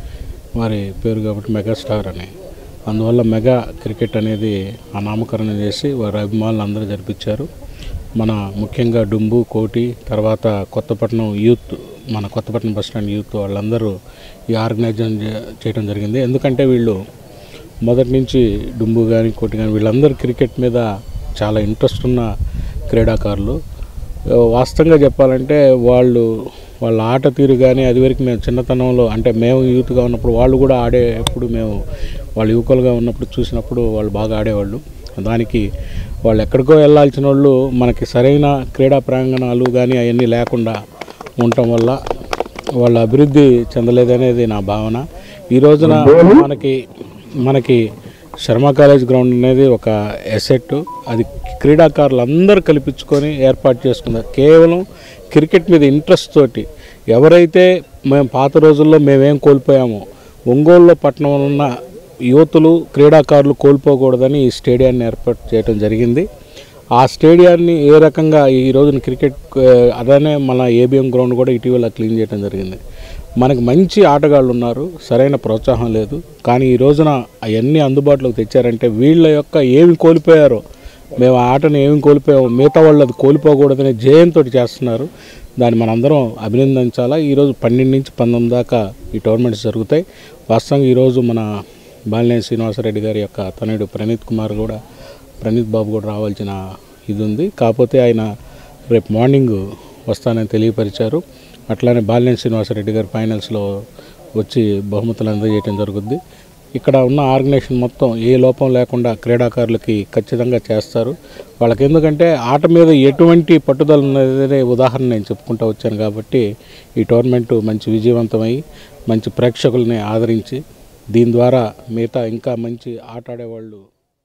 S12: వారి పేరు కాబట్టి మెగాస్టార్ అని అందువల్ల మెగా క్రికెట్ అనేది ఆ నామకరణం చేసి వారి అభిమానులు అందరూ జరిపించారు మన ముఖ్యంగా డుంబు కోటి తర్వాత కొత్తపట్నం యూత్ మన కొత్తపట్నం బస్ స్టాండ్ యూత్ వాళ్ళందరూ ఈ ఆర్గనైజేషన్ చే- చేయడం జరిగింది ఎందుకంటే వీళ్ళు మొదటి నుంచి డుంబు కానీ కోటి కానీ వీళ్ళందరూ క్రికెట్ మీద చాలా ఇంట్రెస్ట్ ఉన్న క్రీడాకారులు ఆ, వాస్తవంగా చెప్పాలంటే వాళ్ళు వాళ్ళ ఆట తీరు కానీ అది వరకు మేము చిన్నతనంలో అంటే మేము యూత్గా ఉన్నప్పుడు వాళ్ళు కూడా ఆడేప్పుడు మేము వాళ్ళు యువకులుగా ఉన్నప్పుడు చూసినప్పుడు వాళ్ళు బాగా ఆడేవాళ్ళు దానికి వాళ్ళు ఎక్కడికో వెళ్ళాల్సిన వాళ్ళు మనకి సరైన క్రీడా ప్రాంగణాలు కానీ అవన్నీ లేకుండా ఉండటం వల్ల వాళ్ళ అభివృద్ధి చెందలేదనేది నా భావన ఈ రోజున మనకి మనకి శర్మ కాలేజ్ గ్రౌండ్ అనేది ఒక ఎసెట్ అది క్రీడాకారులు అందరూ కల్పించుకొని ఏర్పాటు చేసుకున్నారు కేవలం క్రికెట్ మీద ఇంట్రెస్ట్ తోటి ఎవరైతే మేము పాత రోజుల్లో మేమేం కోల్పోయామో ఒంగోలులో పట్టణంలో ఉన్న యువతులు క్రీడాకారులు కోల్పోకూడదని ఈ స్టేడియాన్ని ఏర్పాటు చేయడం జరిగింది ఆ స్టేడియాన్ని ఏ రకంగా ఈ రోజున క్రికెట్ ఆ, అదనే మన ఏబిఎం గ్రౌండ్ కూడా ఇటీవల క్లీన్ చేయడం జరిగింది మనకు మంచి ఆటగాళ్ళు ఉన్నారు సరైన ప్రోత్సాహం లేదు కానీ ఈ రోజున అవన్నీ అందుబాటులోకి తెచ్చారంటే వీళ్ళ యొక్క ఏమి కోల్పోయారో మేము ఆ ఆటను ఏమి కోల్పోయామో మిగతా వాళ్ళు అది కోల్పోకూడదనే జయంతో చేస్తున్నారు దాన్ని మనందరం అభినందించాలా ఈరోజు పన్నెండు నుంచి పంతొమ్మిది దాకా ఈ టోర్నమెంట్స్ జరుగుతాయి వాస్తవంగా ఈరోజు మన బాలినేని శ్రీనివాసరెడ్డి గారి యొక్క తనయుడు ప్రణీత్ కుమార్ కూడా ప్రణీత్ బాబు కూడా రావాల్సిన ఇది ఉంది కాకపోతే ఆయన రేపు మార్నింగ్ వస్తానని తెలియపరిచారు అట్లానే బాలినేని శ్రీనివాసరెడ్డి గారు ఫైనల్స్లో వచ్చి బహుమతులు అందజేయడం జరుగుద్ది ఇక్కడ ఉన్న ఆర్గనైజేషన్ మొత్తం ఏ లోపం లేకుండా క్రీడాకారులకి ఖచ్చితంగా చేస్తారు వాళ్ళకి ఎందుకంటే ఆట మీద ఎటువంటి పట్టుదల ఉన్నదనే ఉదాహరణ నేను చెప్పుకుంటూ వచ్చాను కాబట్టి ఈ టోర్నమెంట్ మంచి విజయవంతమై మంచి ప్రేక్షకుల్ని ఆదరించి దీని ద్వారా మిగతా ఇంకా మంచి ఆట ఆడేవాళ్ళు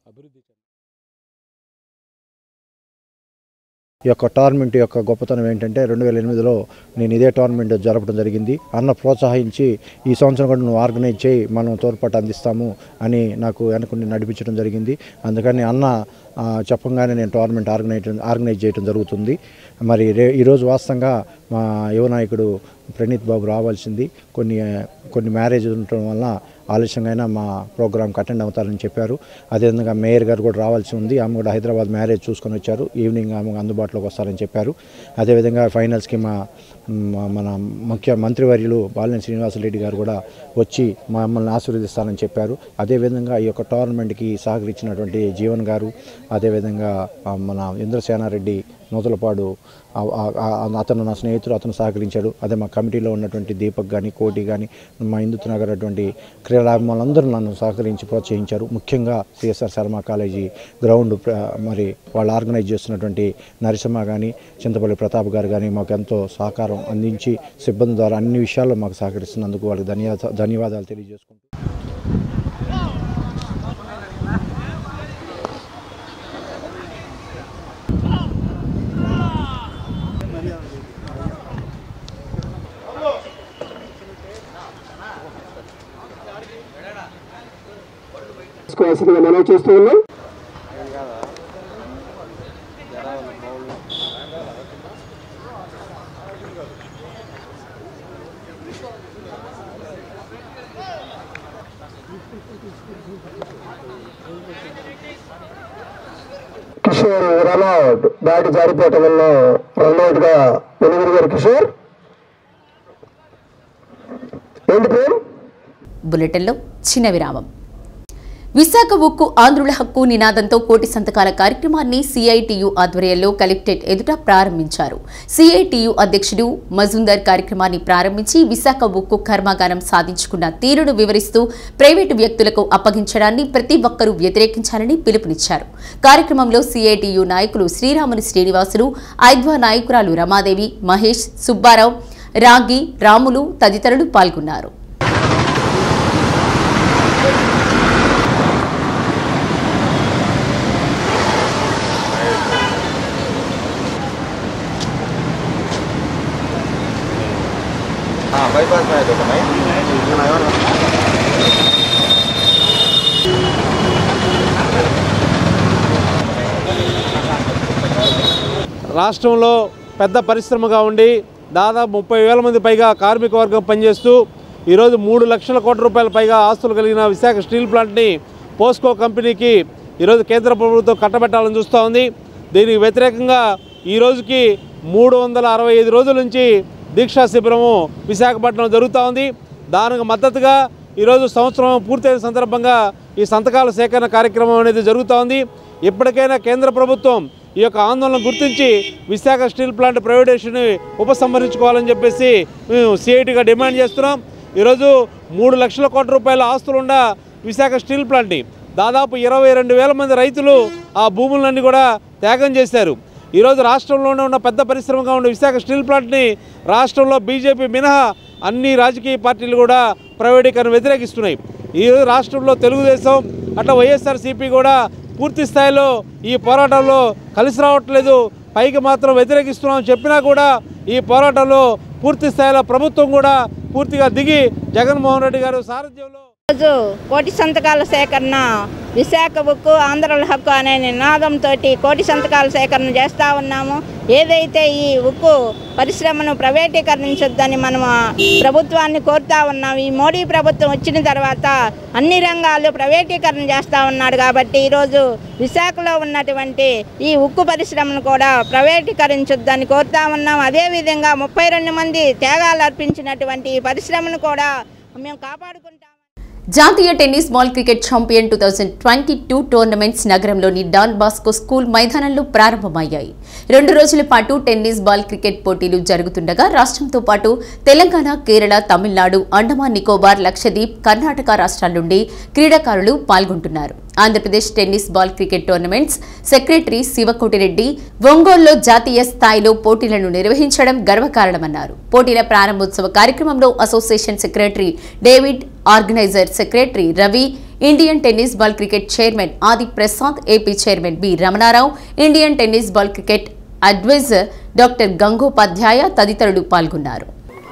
S10: ఈ యొక్క టోర్నమెంట్ యొక్క గొప్పతనం ఏంటంటే రెండు వేల ఎనిమిదిలో నేను ఇదే టోర్నమెంట్ జరపడం జరిగింది అన్న ప్రోత్సహించి ఈ సంవత్సరం కూడా నువ్వు ఆర్గనైజ్ చేయి మనం తోడ్పాటు అందిస్తాము అని నాకు వెనకుండి నడిపించడం జరిగింది అందుకని అన్న ఆ, చెప్పంగానే నేను టోర్నమెంట్ ఆర్గనైజ్ ఆర్గనైజ్ చేయడం జరుగుతుంది మరి రే ఈరోజు వాస్తవంగా మా యువ నాయకుడు ప్రణీత్ బాబు రావాల్సింది కొన్ని కొన్ని మ్యారేజ్ ఉండటం వల్ల ఆలస్యంగా అయినా మా ప్రోగ్రామ్కి అటెండ్ అవుతారని చెప్పారు అదేవిధంగా మేయర్ గారు కూడా రావాల్సి ఉంది ఆమె కూడా హైదరాబాద్ మ్యారేజ్ చూసుకొని వచ్చారు ఈవినింగ్ ఆమె అందుబాటులోకి వస్తారని చెప్పారు అదేవిధంగా ఫైనల్స్కి మా మా- మన ముఖ్య మంత్రివర్యులు బాలినేని శ్రీనివాసరెడ్డి గారు కూడా వచ్చి మమ్మల్ని ఆశీర్వదిస్తారని చెప్పారు అదేవిధంగా ఈ యొక్క టోర్నమెంట్కి సహకరించినటువంటి జీవన్ గారు అదేవిధంగా ఆ, మన ఇంద్రసేనారెడ్డి నూతలపాడు ఆ- ఆ- ఆ- అతను నా స్నేహితుడు అతను సహకరించాడు అదే మా కమిటీలో ఉన్నటువంటి దీపక్ కానీ కోటి కానీ మా హిందుత్వ నగర్ అటువంటి క్రీడాభిమానులందరూ నన్ను సహకరించి ప్రోత్సహించారు ముఖ్యంగా సిఎస్ఆర్ శర్మ కాలేజీ గ్రౌండ్ ప్ర- మరి వాళ్ళు ఆర్గనైజ్ చేస్తున్నటువంటి నరసింహ కానీ చింతపల్లి ప్రతాప్ గారు కానీ మాకు ఎంతో సహకారం అందించి సిబ్బంది ద్వారా అన్ని విషయాల్లో మాకు సహకరిస్తున్నందుకు వాళ్ళకి ధన్యవాద ధన్యవాదాలు తెలియజేసుకుంటున్నాను
S13: తీసుకోవాల్సిందిగా మనం చేస్తూ ఉన్నాం కిషోర్ రన్అట్ బ్యాట్ జారిపోవటం వల్ల రన్అట్ గా వెనుగురు గారు కిషోర్ ఏంటి ప్రేమ్
S1: బులెటిన్లో చిన్న విరామం విశాఖ ఉక్కు ఆంధ్రుల హక్కు నినాదంతో కోటి సంతకాల కార్యక్రమాన్ని సిఐటియు ఆధ్వర్యంలో కలెక్టరేట్ ఎదుట ప్రారంభించారు సిఐటియు అధ్యక్షుడు మజుందర్ కార్యక్రమాన్ని ప్రారంభించి విశాఖ ఉక్కు కర్మాగారం సాధించుకున్న తీరును వివరిస్తూ ప్రైవేటు వ్యక్తులకు అప్పగించడాన్ని ప్రతి ఒక్కరూ వ్యతిరేకించాలని పిలుపునిచ్చారు కార్యక్రమంలో సిఐటియు నాయకులు శ్రీరాములు శ్రీనివాసులు ఐద్వా నాయకురాలు రమాదేవి మహేష్ సుబ్బారావు రాగి రాములు తదితరులు పాల్గొన్నారు
S14: बाईपास में है तो भाई
S15: రాష్ట్రంలో పెద్ద పరిశ్రమగా ఉండి దాదాపు ముప్పై వేల మంది పైగా కార్మిక వర్గం పనిచేస్తూ ఈరోజు మూడు లక్షల కోట్ల రూపాయల పైగా ఆస్తులు కలిగిన విశాఖ స్టీల్ ప్లాంట్ని పోస్కో కంపెనీకి ఈరోజు కేంద్ర ప్రభుత్వం కట్టబెట్టాలని చూస్తూ ఉంది దీనికి వ్యతిరేకంగా ఈ రోజుకి మూడు వందల అరవై ఐదు రోజుల నుంచి దీక్షా శిబిరము విశాఖపట్నం జరుగుతూ ఉంది దానికి మద్దతుగా ఈరోజు సంవత్సరం పూర్తయిన సందర్భంగా ఈ సంతకాల సేకరణ కార్యక్రమం అనేది జరుగుతూ ఉంది ఇప్పటికైనా కేంద్ర ప్రభుత్వం ఈ యొక్క ఆందోళన గుర్తించి విశాఖ స్టీల్ ప్లాంట్ ప్రైవేటేషన్ని ఉపసంహరించుకోవాలని చెప్పేసి మేము సిఐటిగా డిమాండ్ చేస్తున్నాం ఈరోజు మూడు లక్షల కోట్ల రూపాయల ఆస్తులున్న విశాఖ స్టీల్ ప్లాంట్ని దాదాపు ఇరవై రెండు వేల మంది రైతులు ఆ భూములన్నీ కూడా త్యాగం చేశారు ఈరోజు రాష్ట్రంలోనే ఉన్న పెద్ద పరిశ్రమగా ఉన్న విశాఖ స్టీల్ ప్లాంట్ని రాష్ట్రంలో బీజేపీ మినహా అన్ని రాజకీయ పార్టీలు కూడా ప్రైవేటీకరణ వ్యతిరేకిస్తున్నాయి ఈ రాష్ట్రంలో తెలుగుదేశం అట్లా వైఎస్ఆర్సీపీ కూడా పూర్తి స్థాయిలో ఈ పోరాటంలో కలిసి రావట్లేదు పైకి మాత్రం వ్యతిరేకిస్తున్నామని చెప్పినా కూడా ఈ పోరాటంలో పూర్తి స్థాయిలో ప్రభుత్వం కూడా పూర్తిగా దిగి జగన్మోహన్ రెడ్డి గారు సారథ్యంలో
S16: రోజు కోటి సంతకాల సేకరణ విశాఖ ఉక్కు ఆంధ్రుల హక్కు అనే నినాదంతో కోటి సంతకాల సేకరణ చేస్తూ ఉన్నాము ఏదైతే ఈ ఉక్కు పరిశ్రమను ప్రైవేటీకరించొద్దని మనం ప్రభుత్వాన్ని కోరుతా ఉన్నాం ఈ మోడీ ప్రభుత్వం వచ్చిన తర్వాత అన్ని రంగాలు ప్రైవేటీకరణ చేస్తూ ఉన్నాడు కాబట్టి ఈరోజు విశాఖలో ఉన్నటువంటి ఈ ఉక్కు పరిశ్రమను కూడా ప్రైవేటీకరించొద్దని కోరుతా ఉన్నాం అదేవిధంగా ముప్పై రెండు మంది త్యాగాలు అర్పించినటువంటి ఈ పరిశ్రమను కూడా మేము కాపాడుకుంటాం
S1: జాతీయ tennis ball cricket champion two thousand twenty two tournaments నగరంలోని డాన్ బాస్కో స్కూల్ మైదానంలో ప్రారంభమయ్యాయి రెండు రోజుల పాటు టెన్నిస్ బాల్ క్రికెట్ పోటీలు జరుగుతుండగా రాష్ట్రంతో పాటు తెలంగాణ కేరళ తమిళనాడు అండమాన్ నికోబార్ లక్షద్వీప్ కర్ణాటక రాష్ట్రాల నుండి క్రీడాకారులు పాల్గొంటున్నారు Andhra Pradesh tennis ball cricket tournaments secretary Sivakoti Reddy ఒంగోలులో జాతీయ స్థాయిలో పోటీలను నిర్వహించడం గర్వకారణమన్నారు పోటీల ప్రారంభోత్సవ కార్యక్రమంలో association secretary David organiser secretary Ravi Indian tennis ball cricket chairman Adi Prasad AP chairman B Ramana Rao Indian tennis ball cricket adviser doctor Gangopadhyay తదితరులు పాల్గొన్నారు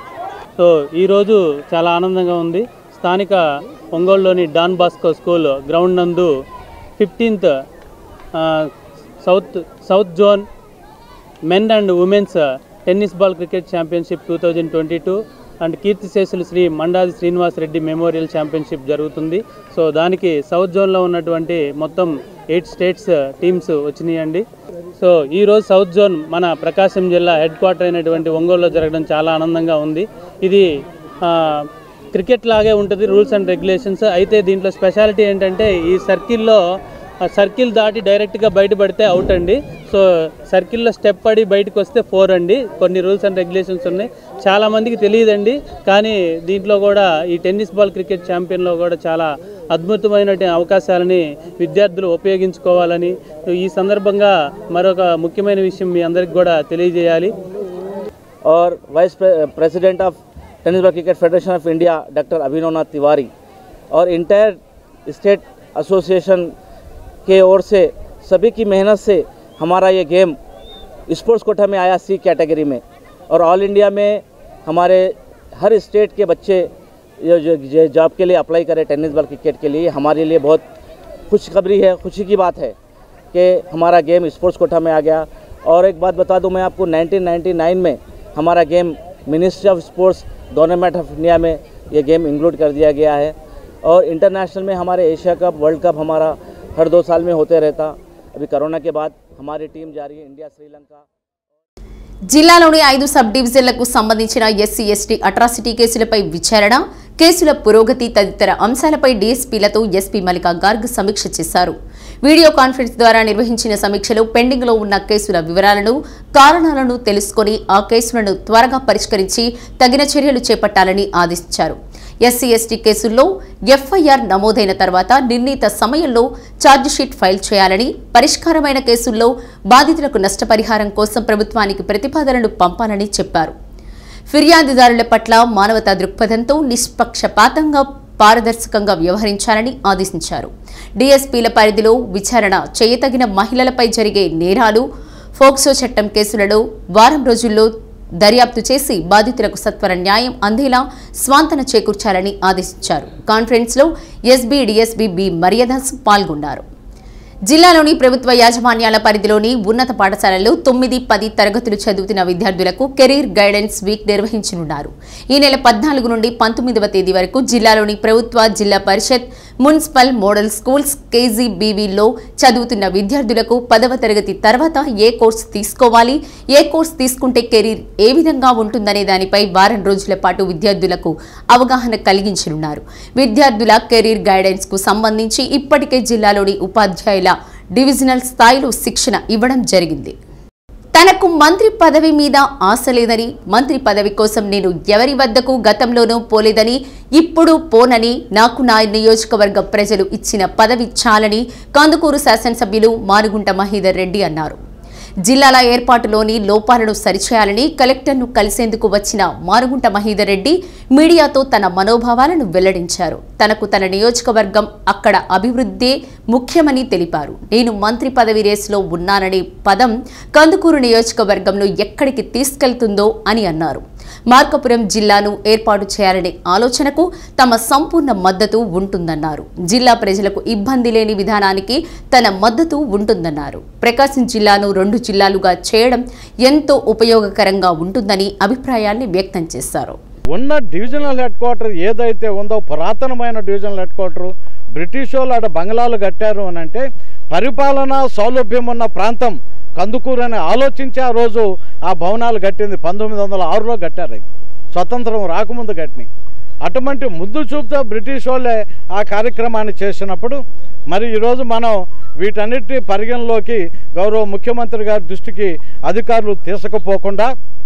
S17: సో ఈరోజు చాలా ఆనందంగా ఉంది స్థానిక ఒంగోలులోని డాన్ బాస్కో స్కూల్ గ్రౌండ్ నందు fifteenth south south zone men and women's tennis ball cricket championship two thousand twenty two and కీర్తిశేషులు శ్రీ మండాది శ్రీనివాస్ రెడ్డి మెమోరియల్ ఛాంపియన్షిప్ జరుగుతుంది సో దానికి సౌత్ జోన్లో ఉన్నటువంటి మొత్తం ఎయిట్ స్టేట్స్ టీమ్స్ వచ్చినాయండి సో ఈరోజు సౌత్ జోన్ మన ప్రకాశం జిల్లా హెడ్ క్వార్టర్ అయినటువంటి ఒంగోలులో జరగడం చాలా ఆనందంగా ఉంది ఇది ఆ, క్రికెట్ లాగే ఉంటుంది రూల్స్ అండ్ రెగ్యులేషన్స్ అయితే దీంట్లో స్పెషాలిటీ ఏంటంటే ఈ సర్కిల్లో ఆ సర్కిల్ దాటి డైరెక్ట్గా బయటపడితే అవుట్ అండి సో సర్కిల్లో స్టెప్ పడి బయటకు వస్తే ఫోర్ అండి కొన్ని రూల్స్ అండ్ రెగ్యులేషన్స్ ఉన్నాయి చాలామందికి తెలియదండి కానీ దీంట్లో కూడా ఈ టెన్నిస్ బాల్ క్రికెట్ ఛాంపియన్లో కూడా చాలా అద్భుతమైన అవకాశాలని విద్యార్థులు ఉపయోగించుకోవాలని ఈ సందర్భంగా మరొక ముఖ్యమైన విషయం మీ అందరికి కూడా తెలియజేయాలి
S18: और vice president of tennis ball cricket federation of India doctor Abhinav Nath Tiwari और इंटायर स्टेट एसोसिएशन के ओर से सभी की मेहनत से हमारा ये गेम स्पोर्ट्स कोटा में आया सी कैटेगरी में और ऑल इंडिया में हमारे हर स्टेट के बच्चे ये जो जो जॉब के लिए अप्लाई करें टेनिस बॉल क्रिकेट के लिए ये हमारे लिए बहुत खुशखबरी है खुशी की बात है कि हमारा गेम स्पोर्ट्स कोटा में आ गया और एक बात बता दूं मैं आपको 1999 में हमारा game ministry of sports government of India में ये गेम इंक्लूड कर दिया गया है और इंटरनेशनल में हमारे एशिया कप वर्ल्ड कप हमारा हर दो साल में होते रहता अभी कोरोना के बाद हमारी टीम जा रही है इंडिया श्रीलंका
S1: జిల్లాలోని ఐదు సబ్ డివిజన్లకు సంబంధించిన ఎస్సీ ఎస్టీ అట్రాసిటీ కేసులపై విచారణ కేసుల పురోగతి తదితర అంశాలపై డీఎస్పీలతో ఎస్పీ మల్లికా గార్గ్ సమీక్ష చేశారు వీడియో కాన్ఫరెన్స్ ద్వారా నిర్వహించిన సమీక్షలో పెండింగ్లో ఉన్న కేసుల వివరాలను కారణాలను తెలుసుకొని ఆ కేసులను త్వరగా పరిష్కరించి తగిన చర్యలు చేపట్టాలని ఆదేశించారు ఎస్సీ ఎస్టీ కేసుల్లో ఎఫ్ఐఆర్ నమోదైన తర్వాత నిర్ణీత సమయంలో ఛార్జిషీట్ ఫైల్ చేయాలని పరిష్కారమైన కేసుల్లో బాధితులకు నష్టపరిహారం కోసం ప్రభుత్వానికి ప్రతిపాదనలు పంపాలని చెప్పారు ఫిర్యాదుదారుల పట్ల మానవతా దృక్పథంతో నిష్పక్షపాతంగా పారదర్శకంగా వ్యవహరించాలని ఆదేశించారు డీఎస్పీల పరిధిలో విచారణ చేయతగిన మహిళలపై జరిగే నేరాలు ఫోక్సో చట్టం కేసులలో వారం రోజుల్లో దర్యాప్తు చేసి బాధితులకు సత్వర న్యాయం అందేలా స్వాంతన చేకూర్చాలని ఆదేశించారు కాన్ఫరెన్స్లో ఎస్బీ డీఎస్బీ బి మర్యాదాస్ పాల్గొన్నారు జిల్లాలోని ప్రభుత్వ యాజమాన్యాల పరిధిలోని ఉన్నత పాఠశాలల్లో తొమ్మిది పది తరగతులు చదువుతున్న విద్యార్థులకు కెరీర్ గైడెన్స్ వీక్ నిర్వహించనున్నారు ఈ నెల పద్నాలుగు నుండి పంతొమ్మిదవ తేదీ వరకు జిల్లాలోని ప్రభుత్వ Zilla Parishad municipal model schools కేజీబీవీలో చదువుతున్న విద్యార్థులకు పదవ తరగతి తర్వాత ఏ కోర్సు తీసుకోవాలి ఏ కోర్సు తీసుకుంటే కెరీర్ ఏ విధంగా ఉంటుందనే దానిపై వారం రోజుల పాటు విద్యార్థులకు అవగాహన కలిగించనున్నారు విద్యార్థుల కెరీర్ గైడెన్స్ కు సంబంధించి ఇప్పటికే జిల్లాలోని ఉపాధ్యాయుల డివిజనల్ స్థాయిలో శిక్షణ ఇవ్వడం జరిగింది తనకు మంత్రి పదవి మీద ఆశ లేదని మంత్రి పదవి కోసం నేను ఎవరి వద్దకు గతంలోనూ పోలేదని ఇప్పుడు పోనని నాకు నా నియోజకవర్గ ప్రజలు ఇచ్చిన పదవి చాలని కందుకూరు శాసనసభ్యులు మానుగుంట మహీధర్ రెడ్డి అన్నారు జిల్లాల ఏర్పాటులోని లోపాలను సరిచేయాలని కలెక్టర్ను కలిసేందుకు వచ్చిన మారుగుంట మహీధర్ రెడ్డి మీడియాతో తన మనోభావాలను వెల్లడించారు తనకు తన నియోజకవర్గం అక్కడ అభివృద్ధే ముఖ్యమని తెలిపారు నేను మంత్రి పదవి రేసులో ఉన్నాననే పదం కందుకూరు నియోజకవర్గంలో ఎక్కడికి తీసుకెళ్తుందో అని అన్నారు మార్కపురం జిల్లాను ఏర్పాటు చేయాలనే ఆలోచనకు తమ సంపూర్ణ మద్దతు ఉంటుందన్నారు జిల్లా ప్రజలకు ఇబ్బంది లేని విధానానికి తన మద్దతు ఉంటుందన్నారు ప్రకాశం జిల్లాను రెండు జిల్లాలుగా చేయడం ఎంతో ఉపయోగకరంగా ఉంటుందని అభిప్రాయాన్ని వ్యక్తం చేశారు
S3: ఉన్న డివిజనల్ హెడ్ క్వార్టర్ ఏదైతే ఉందో పురాతనమైన డివిజనల్ హెడ్ క్వార్టర్ బ్రిటిష్ వాళ్ళు ఆడ బంగ్లాలు కట్టారు అని అంటే పరిపాలన సౌలభ్యం ఉన్న ప్రాంతం కందుకూరు అని ఆలోచించి ఆ రోజు ఆ భవనాలు కట్టింది పంతొమ్మిది వందల ఆరులో కట్టారు అవి స్వతంత్రం రాకముందు కట్టినాయి అటువంటి ముద్దు చూపుతో బ్రిటిష్ వాళ్ళే ఆ కార్యక్రమాన్ని చేసినప్పుడు మరి ఈరోజు మనం వీటన్నిటి పరిగణలోకి గౌరవ ముఖ్యమంత్రి గారి దృష్టికి అధికారులు తీసుకుపోకుండా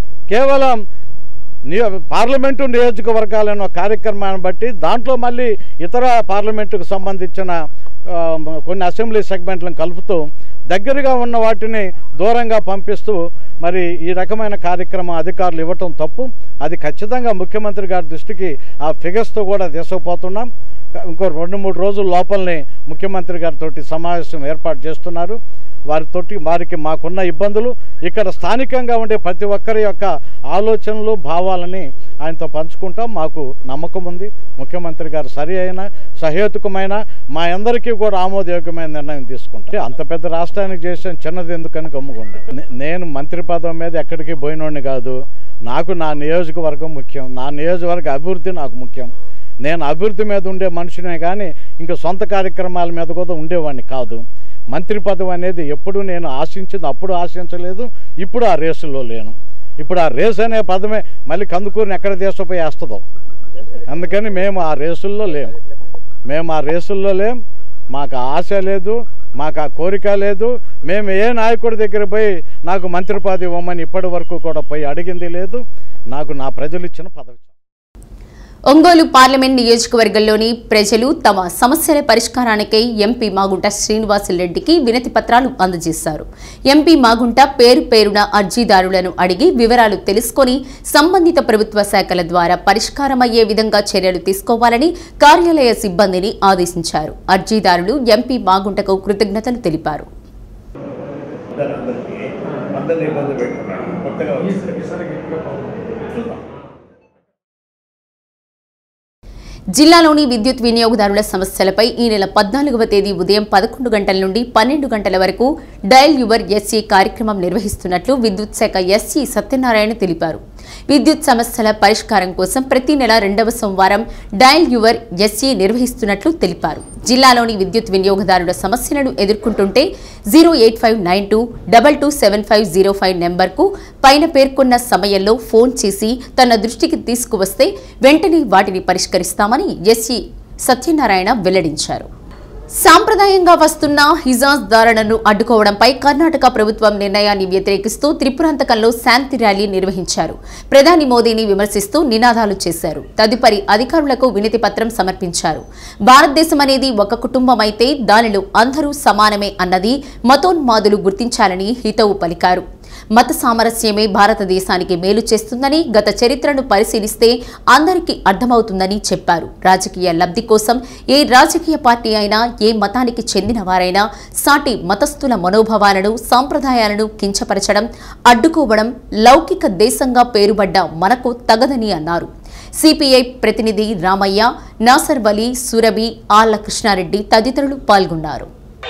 S3: కేవలం నియో పార్లమెంటు నియోజకవర్గాలను కార్యక్రమాన్ని బట్టి దాంట్లో మళ్ళీ ఇతర పార్లమెంటుకు సంబంధించిన ఆ, కొన్ని అసెంబ్లీ సెగ్మెంట్లను కలుపుతూ దగ్గరగా ఉన్న వాటిని దూరంగా పంపిస్తూ మరి ఈ రకమైన కార్యక్రమం అధికారులు ఇవ్వటం తప్పు అది ఖచ్చితంగా ముఖ్యమంత్రి గారి దృష్టికి ఆ ఫిగర్స్తో కూడా తీసుకుపోతున్నాం ఇంకో రెండు మూడు రోజుల లోపలనే ముఖ్యమంత్రి గారితో సమావేశం ఏర్పాటు చేస్తున్నారు వారితోటి వారికి మాకున్న ఇబ్బందులు ఇక్కడ స్థానికంగా ఉండే ప్రతి ఒక్కరి యొక్క ఆలోచనలు భావాలని ఆయనతో పంచుకుంటాం మాకు నమ్మకం ఉంది ముఖ్యమంత్రి గారు సరి అయిన సహేతుకమైన మా అందరికీ కూడా ఆమోదయోగ్యమైన నిర్ణయం తీసుకుంటాం అంత పెద్ద రాష్ట్రానికి చేసిన చిన్నది ఎందుకని గమ్ముకుండా నే- నేను మంత్రి పదవి మీద ఎక్కడికి పోయినోడిని కాదు నాకు నా నియోజకవర్గం ముఖ్యం నా నియోజకవర్గ అభివృద్ధి నాకు ముఖ్యం నేను అభివృద్ధి మీద ఉండే మనిషినే కానీ ఇంకా సొంత కార్యక్రమాల మీద కూడా ఉండేవాడిని కాదు మంత్రి పదవి అనేది ఎప్పుడు నేను ఆశించింది అప్పుడు ఆశించలేదు ఇప్పుడు ఆ రేసులో లేను ఇప్పుడు ఆ రేసు అనే పదమే మళ్ళీ కందుకూరిని ఎక్కడ తీసుకుపోయి వేస్తుందో అందుకని మేము ఆ రేసుల్లో లేము మేము ఆ రేసుల్లో లేం మాకు ఆ ఆశ లేదు మాకు ఆ కోరిక లేదు మేము ఏ నాయకుడి దగ్గర పోయి నాకు మంత్రి పదవి ఇవ్వమని ఇప్పటి వరకు కూడా పోయి అడిగింది లేదు నాకు నా ప్రజలు ఇచ్చిన పదవి
S1: ఒంగోలు పార్లమెంట్ నియోజకవర్గంలోని ప్రజలు తమ సమస్యల పరిష్కారానికై ఎంపీ మాగుంట శ్రీనివాసులరెడ్డికి వినతి పత్రాలు అందజేశారు ఎంపీ మాగుంట పేరు పేరున అర్జీదారులను అడిగి వివరాలు తెలుసుకొని సంబంధిత ప్రభుత్వ శాఖల ద్వారా పరిష్కారమయ్యే విధంగా చర్యలు తీసుకోవాలని కార్యాలయ సిబ్బందిని ఆదేశించారు అర్జీదారులు ఎంపీ మాగుంటకు కృతజ్ఞతలు తెలిపారు
S9: దాని అందరికీ అందరినీ ఇబ్బంది పెట్టుకున్నాడు కొత్తగా వచ్చింది చూద్దాం
S1: జిల్లాలోని విద్యుత్ వినియోగదారుల సమస్యలపై ఈ నెల పద్నాలుగవ తేదీ ఉదయం పదకొండు గంటల నుండి పన్నెండు గంటల వరకు డయల్ యువర్ ఎస్సీ కార్యక్రమం నిర్వహిస్తున్నట్లు విద్యుత్ శాఖ ఎస్సీ సత్యనారాయణ తెలిపారు విద్యుత్ సమస్యల పరిష్కారం కోసం ప్రతి నెల రెండవ సోమవారం డయల్ యువర్ ఎస్సీ నిర్వహిస్తున్నట్లు తెలిపారు జిల్లాలోని విద్యుత్ వినియోగదారుల సమస్యలను ఎదుర్కొంటుంటే zero eight five nine two double two seven five zero five నెంబర్కు పైన పేర్కొన్న సమయంలో ఫోన్ చేసి తన దృష్టికి తీసుకువస్తే వెంటనే వాటిని పరిష్కరిస్తామని ఎస్సీ సత్యనారాయణ వెల్లడించారు సాంప్రదాయంగా వస్తున్న హిజాజ్ ధారణను అడ్డుకోవడంపై కర్ణాటక ప్రభుత్వం నిర్ణయాన్ని వ్యతిరేకిస్తూ త్రిపురాంతకంలో శాంతి ర్యాలీ నిర్వహించారు ప్రధాని మోదీని విమర్శిస్తూ నినాదాలు చేశారు తదుపరి అధికారులకు వినతి పత్రం సమర్పించారు భారతదేశం అనేది ఒక కుటుంబం అయితే దానిలో అందరూ సమానమే అన్నది మతోన్మాదులు గుర్తించాలని హితవు పలికారు మత సామరస్యమే భారతదేశానికి మేలు చేస్తుందని గత చరిత్రను పరిశీలిస్తే అందరికీ అర్థమవుతుందని చెప్పారు రాజకీయ లబ్ధి కోసం ఏ రాజకీయ పార్టీ అయినా ఏ మతానికి చెందిన వారైనా సాటి మతస్థుల మనోభావాలను సాంప్రదాయాలను కించపరచడం అడ్డుకోవడం లౌకిక దేశంగా పేరుబడ్డ మనకు తగదని అన్నారు సిపిఐ ప్రతినిధి రామయ్య నాసర్ వలి సురభి ఆళ్ల కృష్ణారెడ్డి తదితరులు పాల్గొన్నారు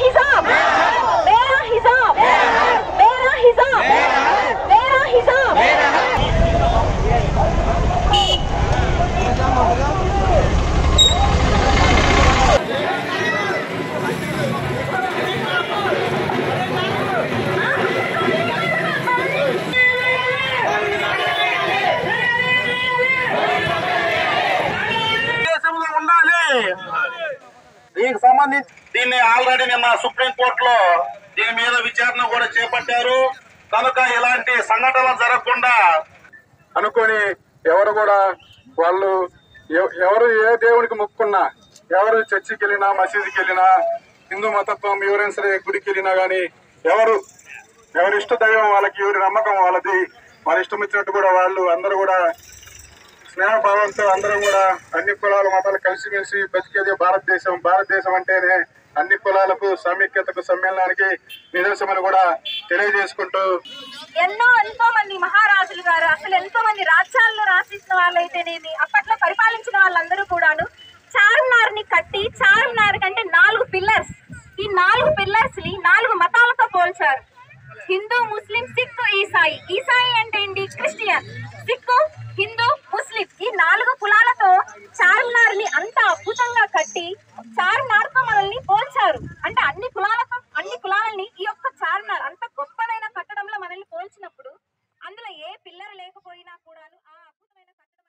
S19: దేశంలో ఉండాలి దీనికి సంబంధించి దీన్ని ఆల్రెడీ నిన్న సుప్రీంకోర్టులో దీని మీద విచారణ కూడా చేపట్టారు కనుక ఇలాంటి సంఘటనలు జరగకుండా
S12: అనుకొని ఎవరు కూడా వాళ్ళు ఎవ- ఎవరు ఏ దేవుడికి మొక్కున్నా ఎవరు చర్చికి వెళ్ళినా మసీదుకి వెళ్ళినా హిందూ మతత్వం ఎవరైనా సరే గుడికి వెళ్ళినా కానీ ఎవరు ఎవరి ఇష్ట దైవం వాళ్ళకి ఎవరి నమ్మకం వాళ్ళది వాళ్ళ ఇష్టం వచ్చినట్టు కూడా వాళ్ళు అందరూ కూడా స్నేహభావంతో అందరం కూడా అన్ని కులాల మతాలు కలిసిమెలిసి బతికేది భారతదేశం భారతదేశం అంటేనే అన్ని కులాలకు సమైక్యతకు సమ్మేళనానికి నిదర్శనమని కూడా తెలియజేసుకుంటూ
S20: ఎన్నో ఎంతో మంది మహారాజులు గారు అసలు ఎంతో మంది రాజ్యాల్లో రాసిస్తున్న వాళ్ళైతేనేమి అప్పట్లో పరిపాలించిన వాళ్ళందరూ కూడాను చార్మినార్ ని కట్టి చార్మినార్ కంటే నాలుగు పిల్లర్స్ ఈ నాలుగు పిల్లర్స్ ని నాలుగు మతాలతో పోల్చారు హిందూ ముస్లిం సిక్ ఈసాయి ఈసాయి అంటే ఏంటి క్రిస్టియన్ సిక్ హిందూ ముస్లిం ఈ నాలుగు కులాలతో చార్మినార్ ని అంత అద్భుతంగా కట్టి చార్మినార్ తో మనల్ని పోల్చారు అంటే అన్ని కులాలతో అన్ని కులాలని ఈ యొక్క చార్మినార్ అంత గొప్పదైన కట్టడంలో మనల్ని పోల్చినప్పుడు అందులో ఏ పిల్లర్ లేకపోయినా కూడాను ఆ అద్భుతమైన కట్టడం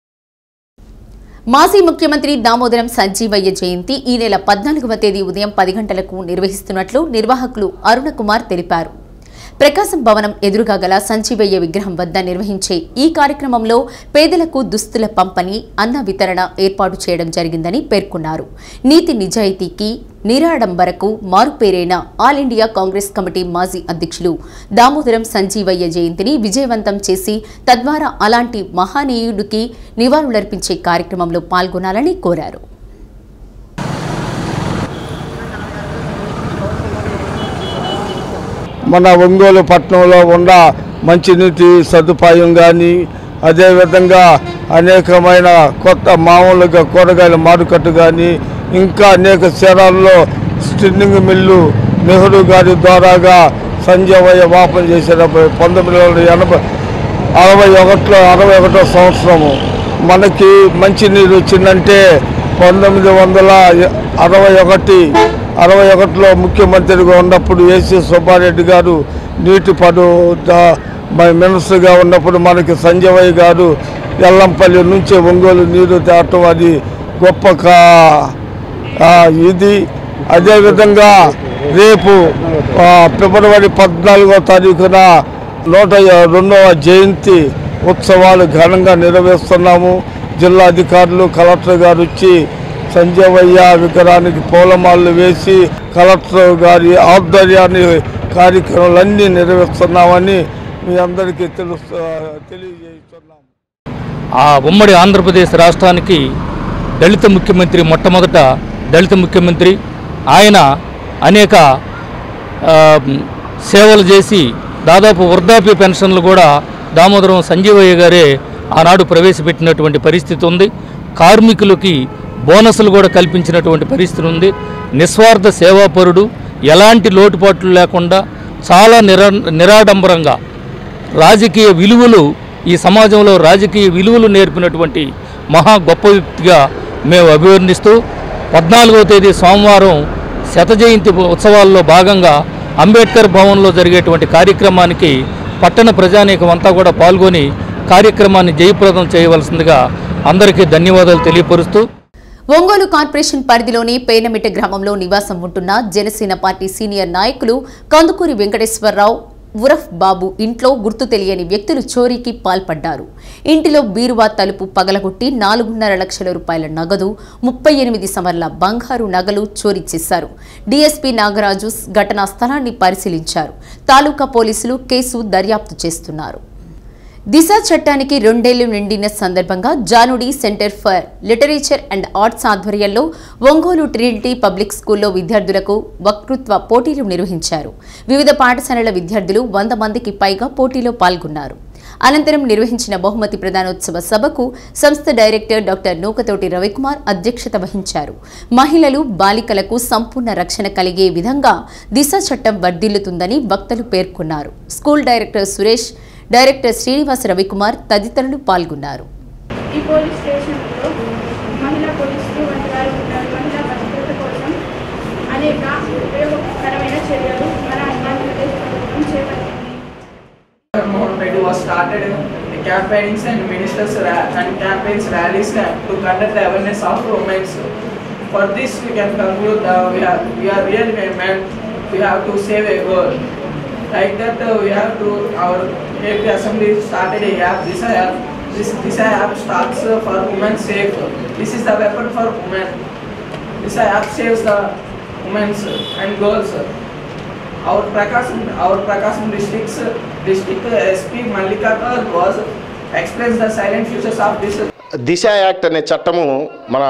S1: మాజీ ముఖ్యమంత్రి దామోదరం సంజీవయ్య జయంతి ఈ నెల పద్నాలుగవ తేదీ ఉదయం పది గంటలకు నిర్వహిస్తున్నట్లు నిర్వాహకులు అరుణ కుమార్ తెలిపారు ప్రకాశం భవనం ఎదురుగా గల సంజీవయ్య విగ్రహం వద్ద నిర్వహించే ఈ కార్యక్రమంలో పేదలకు దుస్తుల పంపిణీ అన్న వితరణ ఏర్పాటు చేయడం జరిగిందని పేర్కొన్నారు నీతి నిజాయితీకి నిరాడంబరకు మారుపేరైన ఆల్ ఇండియా కాంగ్రెస్ కమిటీ మాజీ అధ్యక్షులు దామోదరం సంజీవయ్య జయంతిని విజయవంతం చేసి తద్వారా అలాంటి మహానీయుడికి నివాళులర్పించే కార్యక్రమంలో పాల్గొనాలని కోరారు
S21: మన ఒంగోలు పట్టణంలో ఉన్న మంచినీటి సదుపాయం కానీ అదేవిధంగా అనేకమైన కొత్త మామూలుగా కూరగాయల మార్కెట్ కానీ ఇంకా అనేక క్షేత్రాల్లో స్టిన్నింగ్ మిల్లు నెహ్రూ గారి ద్వారాగా సంజయ్ వాపం చేసినప్పుడు పంతొమ్మిది వందల ఎనభై అరవై ఒకటిలో అరవై ఒకటో సంవత్సరము మనకి మంచినీరు వచ్చిందంటే పంతొమ్మిది వందల అరవై ఒకటి అరవై ఒకటిలో ముఖ్యమంత్రిగా ఉన్నప్పుడు ఏసీ సుబ్బారెడ్డి గారు నీటి పడు ద- మ- మినిస్టర్గా ఉన్నప్పుడు మనకి సంజయ్ గారు ఎల్లంపల్లి నుంచి ఒంగోలు నీరు తేవటం అది గొప్ప కా- ఆ, ఇది అదేవిధంగా రేపు ఆ, ఫిబ్రవరి పద్నాలుగో తారీఖున నూట య- రెండవ జయంతి ఉత్సవాలు ఘనంగా నిర్వహిస్తున్నాము జిల్లా అధికారులు కలెక్టర్ గారు వచ్చి సంజయవయ్య విగ్రహానికి పూలమాలలు వేసి కలెక్టర్ గారి ఆధ్వర్యాన్ని కార్యక్రమాలన్నీ నిర్వహిస్తున్నామని మీ అందరికీ తెలుసు తెలియజేస్తున్నాం
S22: ఆ ఉమ్మడి ఆంధ్రప్రదేశ్ రాష్ట్రానికి దళిత ముఖ్యమంత్రి మొట్టమొదట దళిత ముఖ్యమంత్రి ఆయన అనేక ఆ, సేవలు చేసి దాదాపు వృద్ధాప్య పెన్షన్లు కూడా దామోదరం సంజీవయ్య గారే ఆనాడు ప్రవేశపెట్టినటువంటి పరిస్థితి ఉంది కార్మికులకి బోనసులు కూడా కల్పించినటువంటి పరిస్థితి ఉంది నిస్వార్థ సేవాపరుడు ఎలాంటి లోటుపాట్లు లేకుండా చాలా నిరా నిరాడంబరంగా రాజకీయ విలువలు ఈ సమాజంలో రాజకీయ విలువలు నేర్పినటువంటి మహా గొప్ప వ్యక్తిగా మేము అభివర్ణిస్తూ పద్నాలుగవ తేదీ సోమవారం శత జయంతి ఉత్సవాల్లో భాగంగా అంబేద్కర్ భవన్లో జరిగేటువంటి కార్యక్రమానికి పట్టణ ప్రజానీకం అంతా కూడా పాల్గొని కార్యక్రమాన్ని జయప్రదం చేయవలసిందిగా అందరికీ ధన్యవాదాలు తెలియపరుస్తూ
S1: ఒంగోలు కార్పొరేషన్ పరిధిలోని పేనమిట్ట గ్రామంలో నివాసం ఉంటున్న జనసేన పార్టీ సీనియర్ నాయకులు కందుకూరి వెంకటేశ్వరరావు ఉరఫ్ బాబు ఇంట్లో గుర్తు తెలియని వ్యక్తులు చోరీకి పాల్పడ్డారు ఇంటిలో బీరువా తలుపు పగలగొట్టి నాలుగున్నర లక్షల రూపాయల నగదు ముప్పై ఎనిమిది సమర్ల బంగారు నగలు చోరీ చేశారు డీఎస్పీ నాగరాజు ఘటనా స్థలాన్ని పరిశీలించారు తాలూకా పోలీసులు కేసు దర్యాప్తు చేస్తున్నారు దిశ చట్టానికి రెండేళ్లు నిండిన సందర్భంగా Janudi centre for literature and arts ఆధ్వర్యంలో ఒంగోలు ట్రినిటీ పబ్లిక్ స్కూల్లో విద్యార్థులకు వక్తృత్వ పోటీలు నిర్వహించారు వివిధ పాఠశాలల విద్యార్థులు వంద మందికి పైగా పోటీలో పాల్గొన్నారు అనంతరం నిర్వహించిన బహుమతి ప్రదానోత్సవ సభకు సంస్థ డైరెక్టర్ డాక్టర్ నూకతోటి రవికుమార్ అధ్యక్షత వహించారు మహిళలు బాలికలకు సంపూర్ణ రక్షణ కలిగే విధంగా దిశ చట్టం వర్ధిల్లుతుందని వక్తలు పేర్కొన్నారు school director Suresh director Srinivas Ravi Kumar తదితరులు పాల్గొన్నారు
S5: ఈ పోలీస్ స్టేషన్లో మహిళా పోలీసులు వంటి వారు ఉంటారు మహిళా భద్రత కోసం అనేక ఉపయోగకరమైన చర్యలు మన ఆంధ్రప్రదేశ్ ప్రభుత్వం చేపట్టింది
S6: Mohan Reddy was started the campaigns and ministers ra- and campaigns rallies to conduct the awareness of women. For this, we can conclude that we are we are really men. We have to save a world. Like that, uh, we have to our AP Assembly started a app. This app, this this app starts uh, for women safe. This is the weapon for women. This app saves the women and girls. Our Prakasam, our Prakasam district's district SP Mallikakar was expressed the silent futures of this
S14: Disha act అనే చట్టము మన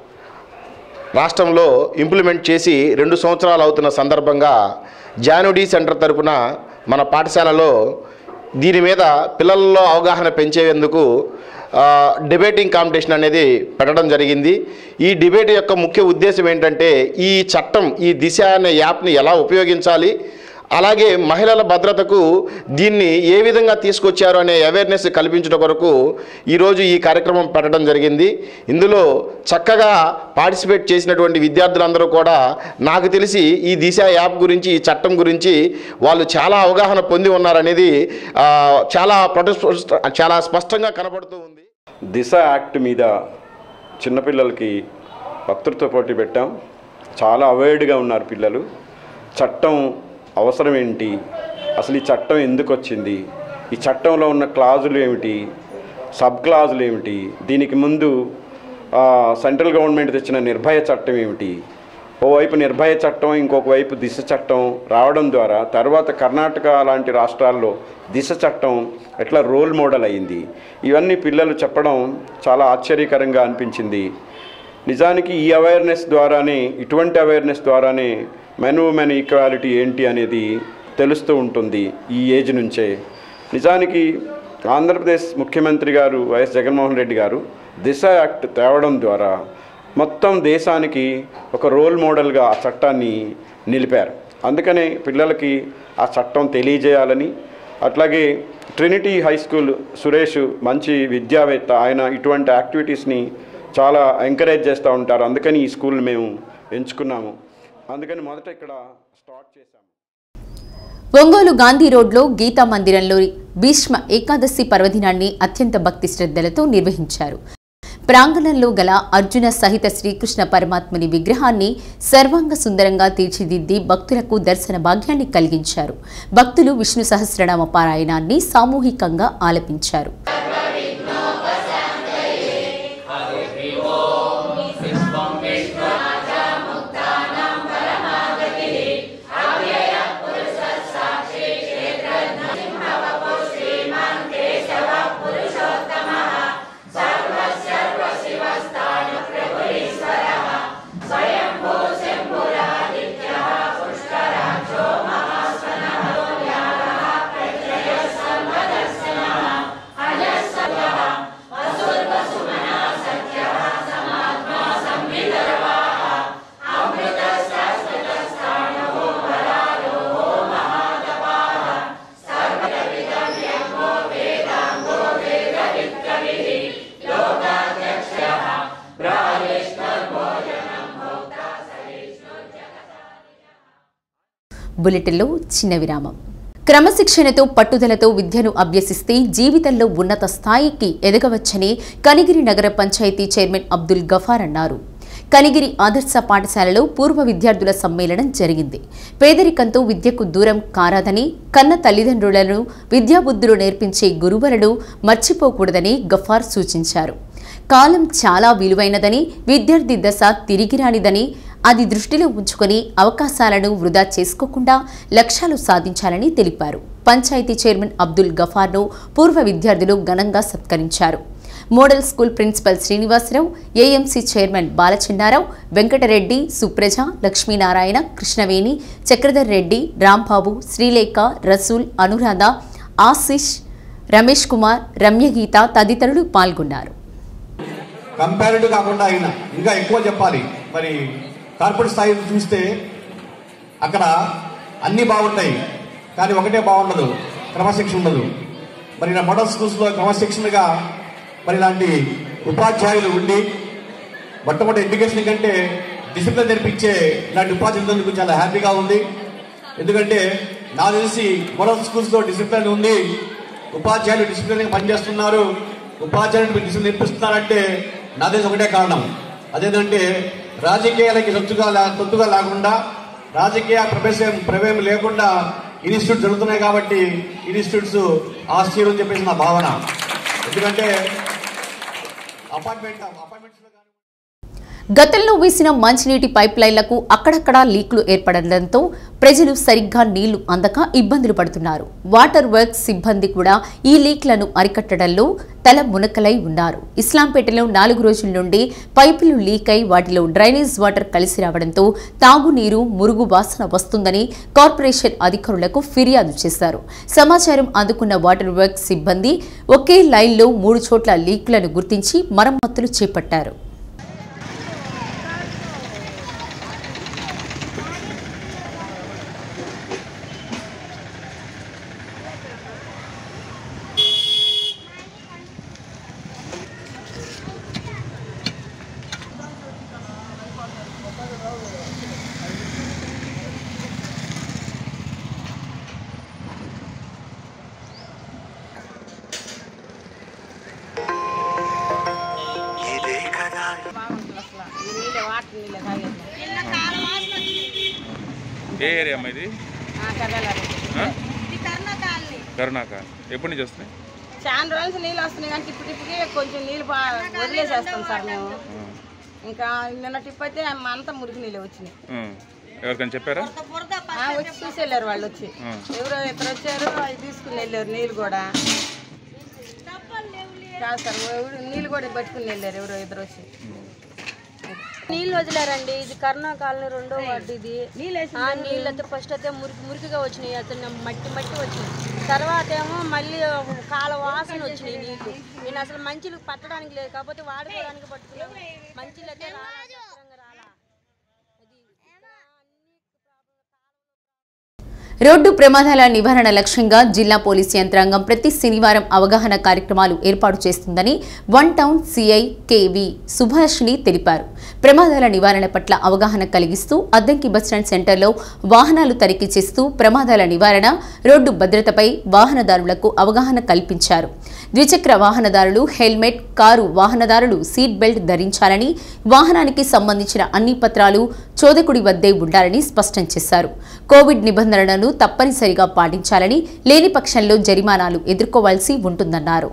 S14: రాష్ట్రంలో implement చేసి రెండు సంవత్సరాలు అవుతున్న సందర్భంగా జానుడీ centre తరపున మన పాఠశాలలో దీని మీద పిల్లల్లో అవగాహన పెంచేందుకు ఆ, డిబేటింగ్ కాంపిటీషన్ అనేది పెట్టడం జరిగింది ఈ డిబేట్ యొక్క ముఖ్య ఉద్దేశం ఏంటంటే ఈ చట్టం ఈ దిశ అనే యాప్ని ఎలా ఉపయోగించాలి అలాగే మహిళల భద్రతకు దీన్ని ఏ విధంగా తీసుకొచ్చారు అనే అవేర్నెస్ కల్పించడం కొరకు ఈరోజు ఈ కార్యక్రమం పెట్టడం జరిగింది ఇందులో చక్కగా పార్టిసిపేట్ చేసినటువంటి విద్యార్థులందరూ కూడా నాకు తెలిసి ఈ దిశ యాప్ గురించి ఈ చట్టం గురించి వాళ్ళు చాలా అవగాహన పొంది ఉన్నారనేది ఆ, చాలా ప్రొటెస్ట్ చాలా స్పష్టంగా కనబడుతూ ఉంది
S23: దిశ యాక్ట్ మీద చిన్నపిల్లలకి వక్తృత్వ పోటీ పెట్టాం చాలా అవేర్డ్గా ఉన్నారు పిల్లలు చట్టం అవసరం ఏంటి అసలు ఈ చట్టం ఎందుకు వచ్చింది ఈ చట్టంలో ఉన్న క్లాజులు ఏమిటి సబ్ క్లాజులు ఏమిటి దీనికి ముందు ఆ, సెంట్రల్ గవర్నమెంట్ తెచ్చిన నిర్భయ చట్టం ఏమిటి ఓవైపు నిర్భయ చట్టం ఇంకొక వైపు దిశ చట్టం రావడం ద్వారా తర్వాత కర్ణాటక లాంటి రాష్ట్రాల్లో దిశ చట్టం ఎట్లా రోల్ మోడల్ అయింది ఇవన్నీ పిల్లలు చెప్పడం చాలా ఆశ్చర్యకరంగా అనిపించింది నిజానికి ఈ అవేర్నెస్ ద్వారానే ఇటువంటి అవేర్నెస్ ద్వారానే మెన్ ఉమెన్ ఈక్వాలిటీ ఏంటి అనేది తెలుస్తూ ఉంటుంది ఈ ఏజ్ నుంచే నిజానికి ఆంధ్రప్రదేశ్ ముఖ్యమంత్రి గారు వైఎస్ జగన్మోహన్ రెడ్డి గారు దిశ యాక్ట్ తేవడం ద్వారా మొత్తం దేశానికి ఒక రోల్ మోడల్గా ఆ చట్టాన్ని నిలిపారు అందుకనే పిల్లలకి ఆ చట్టం తెలియజేయాలని అట్లాగే ట్రినిటీ హై స్కూల్ సురేష్ మంచి విద్యావేత్త ఆయన ఇటువంటి యాక్టివిటీస్ని చాలా ఎంకరేజ్ చేస్తూ ఉంటారు అందుకని ఈ స్కూల్ మేము ఎంచుకున్నాము అందుకని మొదట ఇక్కడ స్టార్ట్ చేశాము
S1: ఒంగోలు గాంధీ రోడ్లో గీతా మందిరంలో భీష్మ ఏకాదశి పర్వదినాన్ని అత్యంత భక్తి శ్రద్ధలతో నిర్వహించారు ప్రాంగణంలో గల అర్జున సహిత శ్రీకృష్ణ పరమాత్ముని విగ్రహాన్ని సర్వాంగ సుందరంగా తీర్చిదిద్ది భక్తులకు దర్శన భాగ్యాన్ని కలిగించారు భక్తులు విష్ణు సహస్రనామ పారాయణాన్ని సామూహికంగా ఆలపించారు
S5: స్వయంభూ శంభురాదిత్య పుష్కరాక్షో మహాస్వన
S1: బులెటిన్లో చిన్న విరామం క్రమశిక్షణతో పట్టుదలతో విద్యను అభ్యసిస్తే జీవితంలో ఉన్నత స్థాయికి ఎదగవచ్చని కనిగిరి నగర పంచాయతీ చైర్మన్ అబ్దుల్ గఫార్ అన్నారు కనిగిరి ఆదర్శ పాఠశాలలో పూర్వ విద్యార్థుల సమ్మేళనం జరిగింది పేదరికంతో విద్యకు దూరం కారాదని కన్న తల్లిదండ్రులను విద్యాబుద్ధులు నేర్పించే గురువులను మర్చిపోకూడదని గఫార్ సూచించారు కాలం చాలా విలువైనదని విద్యార్థి దశ తిరిగిరానిదని అది దృష్టిలో ఉంచుకొని అవకాశాలను వృధా చేసుకోకుండా లక్ష్యాలు సాధించాలని తెలిపారు పంచాయతీ చైర్మన్ అబ్దుల్ గఫార్ను పూర్వ విద్యార్థులు ఘనంగా సత్కరించారు model school principal Srinivasa Rao AMC chairman Balachinna Rao Venkata Reddy Supraja Lakshmi Narayana Krishnaveni Chakradhar Reddy Rambabu Srilekha Rasool Anuradha Ashish Ramesh Kumar Ramyageetha తదితరులు పాల్గొన్నారు
S4: కంపారిటివ్ కాకుండా అయినా ఇంకా ఎక్కువ చెప్పాలి మరి కార్పొరేట్ స్థాయి చూస్తే అక్కడ అన్నీ బాగుంటాయి కానీ ఒకటే బాగుండదు క్రమశిక్షణ ఉండదు మరి నా మోడల్ స్కూల్స్లో క్రమశిక్షణగా మరి ఇలాంటి ఉపాధ్యాయులు ఉండి మొట్టమొదటి ఎడ్యుకేషన్ కంటే డిసిప్లిన్ నేర్పించే ఇలాంటి ఉపాధ్యాయులు చాలా హ్యాపీగా ఉంది ఎందుకంటే నాకు తెలిసి మోడల్ స్కూల్స్లో డిసిప్లిన్ ఉంది ఉపాధ్యాయులు డిసిప్లిన్గా పనిచేస్తున్నారు ఉపాధ్యాయులు మీరు డిసిప్లిన్ నేర్పిస్తున్నారంటే నా తెలిసి ఒకటే కారణం అదేంటంటే రాజకీయాలకి సొత్తుగా లే- సొత్తుగా లేకుండా రాజకీయ ప్రవేశం ప్రవేశం లేకుండా ఇన్స్టిట్యూట్ జరుగుతున్నాయి కాబట్టి ఇన్స్టిట్యూట్స్ ఆశ్చర్యం అని చెప్పేసి నా భావన ఎందుకంటే అపార్ట్మెంట్ అపార్ట్మెంట్స్
S1: గతంలో వేసిన మంచినీటి పైప్ లైన్లకు అక్కడక్కడా లీక్లు ఏర్పడడంతో ప్రజలు సరిగ్గా నీళ్లు అందక ఇబ్బందులు పడుతున్నారు వాటర్ వర్క్స్ సిబ్బంది కూడా ఈ లీక్లను అరికట్టడంలో తల మునకలై ఉన్నారు ఇస్లాంపేటలో నాలుగు రోజుల నుండి పైపులు లీక్ అయి వాటిలో డ్రైనేజ్ వాటర్ కలిసి రావడంతో తాగునీరు మురుగు వాసన వస్తుందని కార్పొరేషన్ అధికారులకు ఫిర్యాదు చేశారు సమాచారం అందుకున్న వాటర్ వర్క్స్ సిబ్బంది ఒకే లైన్లో మూడు చోట్ల లీక్లను గుర్తించి మరమ్మతులు చేపట్టారు
S7: ఏ ఏరియా అమ్మా ఇది ఆ? కరుణాక ఎప్పటి నుంచి వస్తున్నాయి
S8: చాలా రోజులు నీళ్ళు వస్తున్నాయి కానీ టిప్పు టిప్పుకి కొంచెం నీళ్ళు బా- వదిలేసేస్తాం సార్ మేము ఇంకా నిన్న టిప్ అయితే మా అంతా మురికి నీళ్ళు వచ్చినాయి
S7: ఆ. ఎవరికైనా చెప్పారా
S8: ఆ, వచ్చి చూసి వెళ్ళారు వాళ్ళు వచ్చి
S7: ఆ.
S8: ఎవరో ఇద్దరు వచ్చారు అవి తీసుకుని వెళ్ళారు నీళ్ళు కూడా కాదు సార్ ఎవరు నీళ్ళు కూడా పట్టుకుని వెళ్ళారు ఎవరో ఇద్దరు వచ్చి
S24: నీళ్ళు వదిలేరండి ఇది కరోనా కాలనీ రెండో వార్డు ఇది ఆ నీళ్ళు అయితే ఫస్ట్ అయితే మురికి మురికిగా వచ్చినాయి అతను మట్టి మట్టి వచ్చినాయి తర్వాత ఏమో మళ్ళీ కాల వాసన వచ్చినాయి నీళ్ళు నేను అసలు మంచిలు పట్టడానికి లేదు కాకపోతే వాడుకోవడానికి పట్టుకున్నాను మంచిలు అయితే రాలా సక్రంగా రాలా
S1: రోడ్డు ప్రమాదాల నివారణ లక్ష్యంగా జిల్లా పోలీసు యంత్రాంగం ప్రతి శనివారం అవగాహన కార్యక్రమాలు ఏర్పాటు చేస్తుందని one town CI KV Subhashini తెలిపారు ప్రమాదాల నివారణ పట్ల అవగాహన కలిగిస్తూ అద్దంకి బస్టాండ్ సెంటర్లో వాహనాలు తనిఖీ చేస్తూ ప్రమాదాల నివారణ రోడ్డు భద్రతపై వాహనదారులకు అవగాహన కల్పించారు ద్విచక్ర వాహనదారులు హెల్మెట్ కారు వాహనదారులు సీట్ బెల్ట్ ధరించాలని వాహనానికి సంబంధించిన అన్ని పత్రాలు చోదకుడి వద్దే ఉండాలని స్పష్టం చేశారు కోవిడ్ నిబంధనలను తప్పనిసరిగా పాటించాలని లేని పక్షంలో జరిమానాలు ఎదుర్కోవాల్సి ఉంటుందన్నారు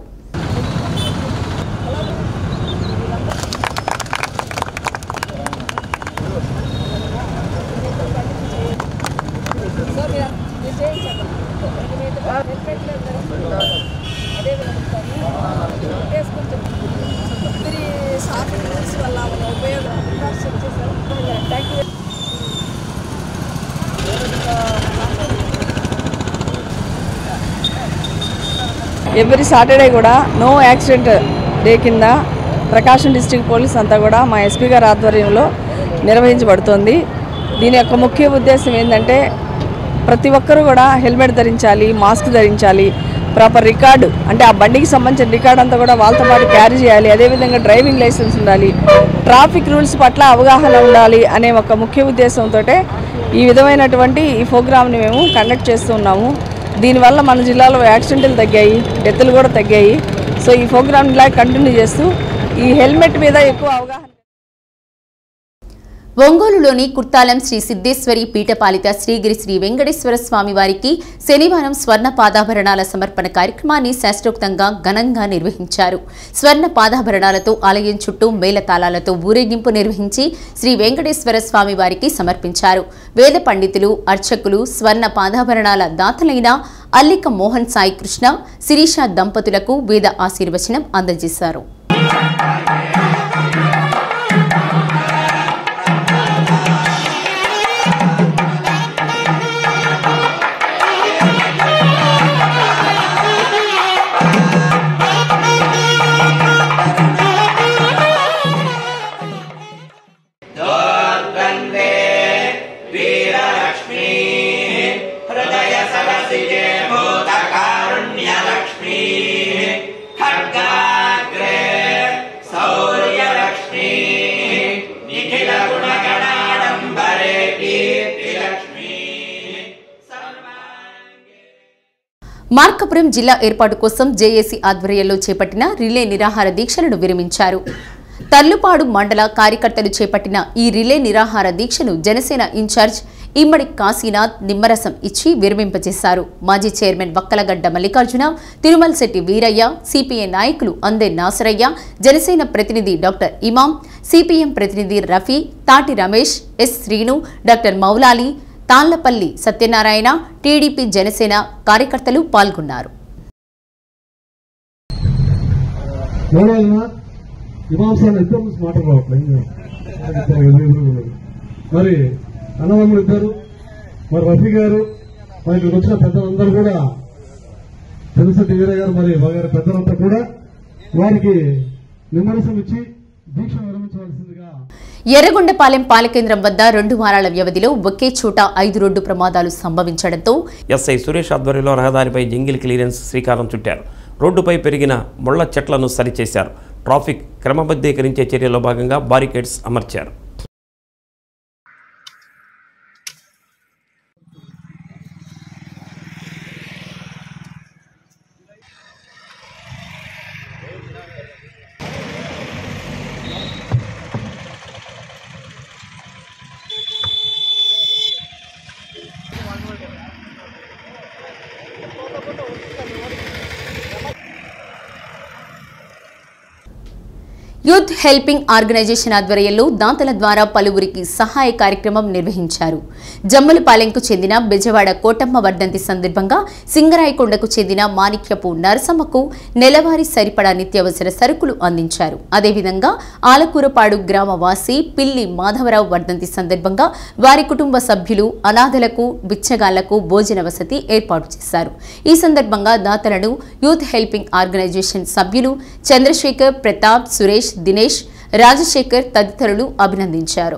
S25: ఎవ్రీ సాటర్డే కూడా నో యాక్సిడెంట్ డే కింద ప్రకాశం డిస్ట్రిక్ట్ పోలీస్ అంతా కూడా మా ఎస్పీ గారి ఆధ్వర్యంలో నిర్వహించబడుతోంది దీని యొక్క ముఖ్య ఉద్దేశం ఏంటంటే ప్రతి ఒక్కరూ కూడా హెల్మెట్ ధరించాలి మాస్క్ ధరించాలి ప్రాపర్ రికార్డు అంటే ఆ బండికి సంబంధించిన రికార్డ్ అంతా కూడా వాళ్ళతో పాటు క్యారీ చేయాలి అదేవిధంగా డ్రైవింగ్ లైసెన్స్ ఉండాలి ట్రాఫిక్ రూల్స్ పట్ల అవగాహన ఉండాలి అనే ఒక ముఖ్య ఉద్దేశంతో ఈ విధమైనటువంటి ఈ ప్రోగ్రామ్ని మేము కండక్ట్ చేస్తున్నాము దీనివల్ల మన జిల్లాలో యాక్సిడెంట్లు తగ్గాయి డెత్లు కూడా తగ్గాయి సో ఈ ప్రోగ్రామ్ ఇలా కంటిన్యూ చేస్తూ ఈ హెల్మెట్ మీద ఎక్కువ అవగాహన
S1: ఒంగోలులోని కుర్తాలం శ్రీ సిద్ధేశ్వరి పీఠపాలిత శ్రీగిరి శ్రీ వెంకటేశ్వర స్వామి వారికి శనివారం స్వర్ణ పాదాభరణాల సమర్పణ కార్యక్రమాన్ని శాస్త్రోక్తంగా ఘనంగా నిర్వహించారు స్వర్ణ పాదాభరణాలతో ఆలయం చుట్టూ మేళతాళాలతో ఊరేగింపు నిర్వహించి శ్రీ వెంకటేశ్వర స్వామి వారికి సమర్పించారు వేద పండితులు అర్చకులు స్వర్ణ పాదాభరణాల దాతలైన అల్లిక మోహన్ సాయి కృష్ణ శిరీష దంపతులకు వేద ఆశీర్వచనం అందజేశారు
S2: दोर्गन्धे वीरलक्ष्मी हृदय सरसिजे भूतकारुण्यलक्ष्मी खड्गाग्रे शौर्यलक्ष्मी निखिलगुणगणाडम्बरे कीर्तिलक्ष्मी
S1: మార్కపురం జిల్లా ఏర్పాటు కోసం జేఏసీ ఆధ్వర్యంలో చేపట్టిన రిలే నిరాహార దీక్షలను విరమించారు తర్లుపాడు మండల కార్యకర్తలు చేపట్టిన ఈ రిలే నిరాహార దీక్షను జనసేన ఇన్ఛార్జ్ ఇమ్మడి కాశీనాథ్ నిమ్మరసం ఇచ్చి విరమింపజేశారు మాజీ చైర్మన్ వక్కలగడ్డ మల్లికార్జున తిరుమల శెట్టి వీరయ్య సిపిఐ నాయకులు అందే నాసరయ్య జనసేన ప్రతినిధి డాక్టర్ ఇమాం సిపిఎం ప్రతినిధి Rafi Thati Ramesh S Srinu doctor Moulali Tallapalli Satyanarayana TDP Janasena కార్యకర్తలు పాల్గొన్నారు
S10: మౌలాలిన ఇమాంసాన్ని ఇద్దరు నుంచి మాట రావట్లేదు మరి అన్నదమ్ములు ఇద్దరు మరి రఫీ గారు మరి ఇక్కడికి వచ్చిన పెద్దలందరూ కూడా తెలుసటి వీర గారు మరి వారి పెద్దలంతా కూడా వారికి నిమ్మరసం ఇచ్చి దీక్ష విరమించవలసిందిగా
S1: ఎర్రగొండపాలెం పాలకేంద్రం వద్ద రెండు వారాల వ్యవధిలో ఒకే చోట ఐదు రోడ్డు ప్రమాదాలు సంభవించడంతో
S11: ఎస్ఐ సురేష్ ఆధ్వర్యంలో రహదారిపై జంగిల్ క్లియరెన్స్ శ్రీకారం చుట్టారు రోడ్డుపై పెరిగిన ముళ్ల చెట్లను సరిచేశారు ట్రాఫిక్ క్రమబద్ధీకరించే చర్యలో భాగంగా బారికేడ్స్ అమర్చారు
S1: యూత్ హెల్పింగ్ ఆర్గనైజేషన్ ఆధ్వర్యంలో దాతల ద్వారా పలువురికి సహాయ కార్యక్రమం నిర్వహించారు జమ్మలపాలెంకు చెందిన బెజవాడ కోటమ్మ వర్ధంతి సందర్భంగా సింగరాయకొండకు చెందిన మాణిక్యపు నరసమ్మకు నెలవారీ సరిపడా నిత్యావసర సరుకులు అందించారు అదేవిధంగా ఆలకూరపాడు గ్రామ వాసి పిల్లి మాధవరావు వర్ధంతి సందర్భంగా వారి కుటుంబ సభ్యులు అనాథలకు బిచ్చగాళ్లకు భోజన వసతి ఏర్పాటు చేశారు ఈ సందర్భంగా దాతలను యూత్ హెల్పింగ్ ఆర్గనైజేషన్ సభ్యులు చంద్రశేఖర్ ప్రతాప్ సురేష్ దినేష్ రాజశేఖర్ తదితరులు అభినందించారు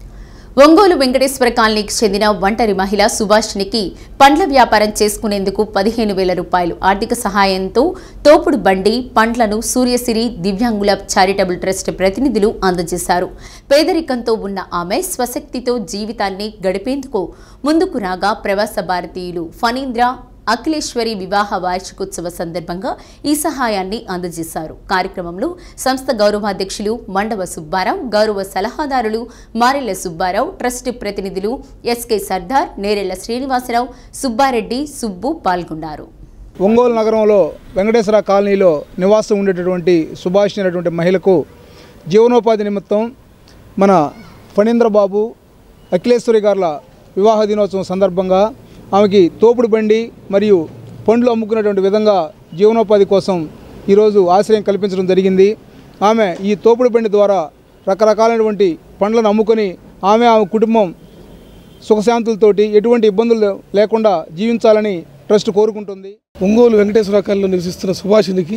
S1: ఒంగోలు వెంకటేశ్వర కాలనీకి చెందిన ఒంటరి మహిళ సుభాషినికి పండ్ల వ్యాపారం చేసుకునేందుకు పదిహేను వేల రూపాయలు ఆర్థిక సహాయంతో తోపుడు బండి పండ్లను సూర్యసిరి దివ్యాంగుల చారిటబుల్ ట్రస్ట్ ప్రతినిధులు అందజేశారు పేదరికంతో ఉన్న ఆమె స్వశక్తితో జీవితాన్ని గడిపేందుకు ముందుకు రాగా ప్రవాస భారతీయులు ఫణీంద్ర అఖిలేశ్వరి వివాహ వార్షికోత్సవ సందర్భంగా ఈ సహాయాన్ని అందజేశారు కార్యక్రమంలో సంస్థ గౌరవాధ్యక్షులు మండవ సుబ్బారావు గౌరవ సలహాదారులు మారెళ్ల సుబ్బారావు ట్రస్ట్ ప్రతినిధులు ఎస్కే సర్దార్ నేరెళ్ల శ్రీనివాసరావు సుబ్బారెడ్డి సుబ్బు పాల్గొన్నారు
S13: ఒంగోలు నగరంలో వెంకటేశ్వర కాలనీలో నివాసం ఉండేటటువంటి సుభాష్ అనేటువంటి మహిళకు జీవనోపాధి నిమిత్తం మన ఫణీంద్రబాబు అఖిలేశ్వరి గారుల వివాహ దినోత్సవం సందర్భంగా ఆమెకి తోపుడు బండి మరియు పండ్లు అమ్ముకునేటువంటి విధంగా జీవనోపాధి కోసం ఈరోజు ఆశ్రయం కల్పించడం జరిగింది ఆమె ఈ తోపుడు బండి ద్వారా రకరకాలైనటువంటి పండ్లను అమ్ముకొని ఆమె ఆమె కుటుంబం సుఖశాంతులతోటి ఎటువంటి ఇబ్బందులు లేకుండా జీవించాలని ట్రస్ట్ కోరుకుంటుంది
S15: ఒంగోలు వెంకటేశ్వర కాలంలో నివసిస్తున్న సుభాషినికి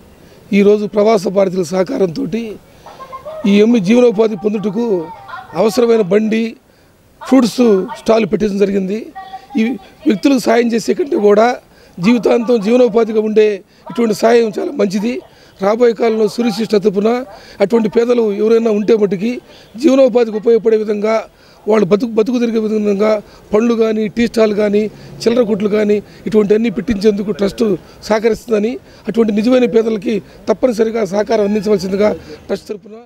S15: ఈరోజు ప్రవాస భారతీయుల సహకారంతో ఈ ఎమ్మి జీవనోపాధి పొందుటకు అవసరమైన బండి ఫ్రూట్స్ స్టాల్ పెట్టడం జరిగింది ఈ వ్యక్తులకు సాయం చేసే కంటే కూడా జీవితాంతం జీవనోపాధిగా ఉండే ఇటువంటి సాయం చాలా మంచిది రాబోయే కాలంలో సూర్యశిష్ట తప్పున అటువంటి పేదలు ఎవరైనా ఉంటే మట్టుకి జీవనోపాధికి ఉపయోగపడే విధంగా వాళ్ళు బతుకు బతుకు తిరిగే విధంగా పండ్లు కానీ టీ స్టాల్ కానీ చిల్లర కుట్లు కానీ ఇటువంటి అన్ని పెట్టించేందుకు ట్రస్ట్ సహకరిస్తుందని అటువంటి నిజమైన పేదలకి తప్పనిసరిగా సహకారం అందించవలసిందిగా ట్రస్ట్ తరపున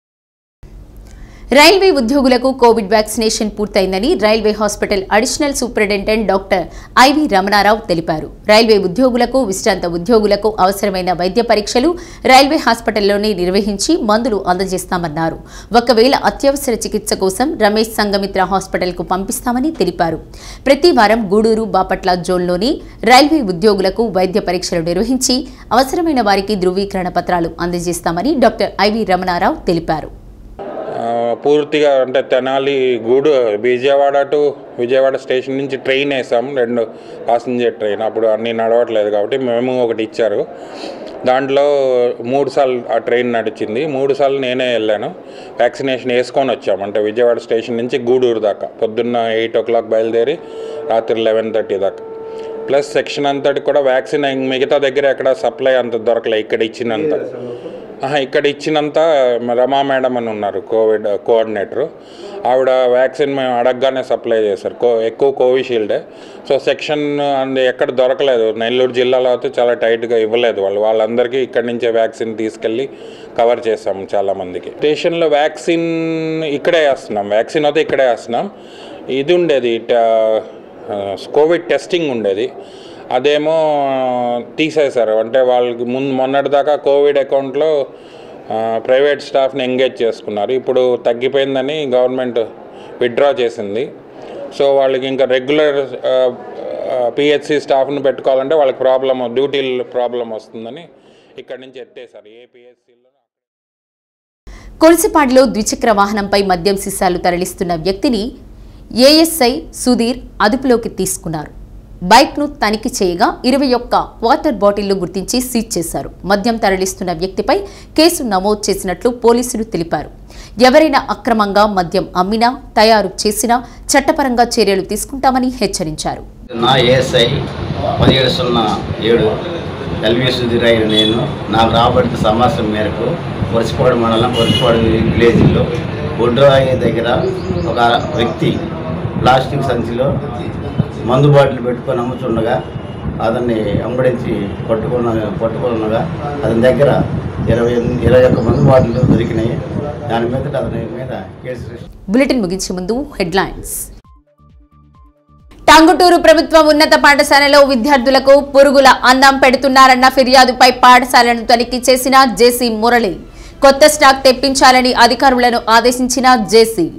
S1: రైల్వే ఉద్యోగులకు కోవిడ్ వ్యాక్సినేషన్ పూర్తయిందని railway hospital additional superintendent doctor I V Ramana Rao తెలిపారు రైల్వే ఉద్యోగులకు విశ్రాంత ఉద్యోగులకు అవసరమైన వైద్య పరీక్షలు రైల్వే హాస్పిటల్లోనే నిర్వహించి మందులు అందజేస్తామన్నారు ఒకవేళ అత్యవసర చికిత్స కోసం రమేష్ సంగమిత్ర హాస్పిటల్కు పంపిస్తామని తెలిపారు ప్రతి వారం గూడూరు బాపట్ల జోన్లోని రైల్వే ఉద్యోగులకు వైద్య పరీక్షలు నిర్వహించి అవసరమైన వారికి ధృవీకరణ పత్రాలు అందజేస్తామని డాక్టర్ ఐవి రమణారావు తెలిపారు
S3: ఆ, పూర్తిగా అంటే తెనాలి గూడు విజయవాడ టు విజయవాడ స్టేషన్ నుంచి ట్రైన్ వేసాం రెండు ప్యాసింజర్ ట్రైన్ అప్పుడు అన్నీ నడవట్లేదు కాబట్టి మేము ఒకటి ఇచ్చారు దాంట్లో మూడు సార్లు ఆ ట్రైన్ నడిచింది మూడు సార్లు నేనే వెళ్ళాను వ్యాక్సినేషన్ వేసుకొని వచ్చాము అంటే విజయవాడ స్టేషన్ నుంచి గూడూరు దాకా పొద్దున్న ఎయిట్ ఓ క్లాక్ బయలుదేరి రాత్రి లెవెన్ థర్టీ దాకా ప్లస్ సెక్షన్ అంతటి కూడా వ్యాక్సిన్ మిగతా దగ్గర ఎక్కడ సప్లై అంత దొరకలే ఇక్కడ ఇచ్చినంత ఆహా, ఇక్కడ ఇచ్చినంత రమా మేడం అని ఉన్నారు కోవిడ్ కోఆర్డినేటర్ ఆవిడ వ్యాక్సిన్ మేము అడగగానే సప్లై చేశారు కో ఎక్కువ కోవిషీల్డే సో సెక్షన్ అండ్ ఎక్కడ దొరకలేదు నెల్లూరు జిల్లాలో అయితే చాలా టైట్గా ఇవ్వలేదు వాళ్ళు వాళ్ళందరికీ ఇక్కడి నుంచే వ్యాక్సిన్ తీసుకెళ్ళి కవర్ చేసాము చాలామందికి స్టేషన్లో వ్యాక్సిన్ ఇక్కడే వేస్తున్నాం వ్యాక్సిన్ అయితే ఇక్కడే వేస్తున్నాం ఇది ఉండేది ట- కోవిడ్ టెస్టింగ్ ఉండేది అదేమో తీసేశారు అంటే వాళ్ళకి ముందు మొన్నటిదాకా కోవిడ్ అకౌంట్లో ప్రైవేట్ స్టాఫ్ని ఎంగేజ్ చేసుకున్నారు ఇప్పుడు తగ్గిపోయిందని గవర్నమెంట్ విత్డ్రా చేసింది సో వాళ్ళకి ఇంకా రెగ్యులర్ పిహెచ్సి స్టాఫ్ని పెట్టుకోవాలంటే వాళ్ళకి ప్రాబ్లమ్ డ్యూటీ ప్రాబ్లం వస్తుందని ఇక్కడి నుంచి ఎత్తేసారు ఏ పిహెచ్సిలో
S1: కొలిసిపాడులో ద్విచక్ర వాహనంపై మద్యం సీసాలు తరలిస్తున్న వ్యక్తిని ఏఎస్ఐ సుధీర్ అదుపులోకి తీసుకున్నారు బైక్ను తనిఖీ చేయగా ఇరవై ఒక్క వాటర్ బాటిళ్లు గుర్తించి సీజ్ చేశారు మద్యం తరలిస్తున్న వ్యక్తిపై కేసు నమోదు చేసినట్లు పోలీసులు తెలిపారు ఎవరైనా అక్రమంగా మద్యం అమ్మినా తయారు చేసినా చట్టపరంగా చర్యలు తీసుకుంటామని హెచ్చరించారు
S9: నా ఏఎస్ఐ పదిహేడు సున్నా ఏడు ఎల్వి సుధీర్ అయిన నేను నాకు రాబడిన సమాచారం మేరకు పొరసిపాడు మండలం పొరసిపాడు విలేజ్లో ఒడ్రాయి దగ్గర ఒక వ్యక్తి ప్లాస్టిక్ సంచిలో మందు బాటిల్ పెట్టుకొని అమ్ముతుండగా అతన్ని అంబడించి పట్టుకున్న పట్టుకున్నగా అతని దగ్గర ఇరవై ఎనిమిది- ఇరవై ఒక్క మందు బాటిల్ దొరికినాయి దాని మీద అతని మీద కేసు రిజిస్టర్
S1: బులెటిన్ ముగించే ముందు హెడ్లైన్స్ టంగుటూరు ప్రభుత్వ ఉన్నత పాఠశాలలో విద్యార్థులకు పురుగుల అన్నం పెడుతున్నారన్న ఫిర్యాదుపై పాఠశాలను తనిఖీ చేసిన జేసీ మురళి కొత్త స్టాక్ తెప్పించాలని అధికారులను ఆదేశించిన జేసీ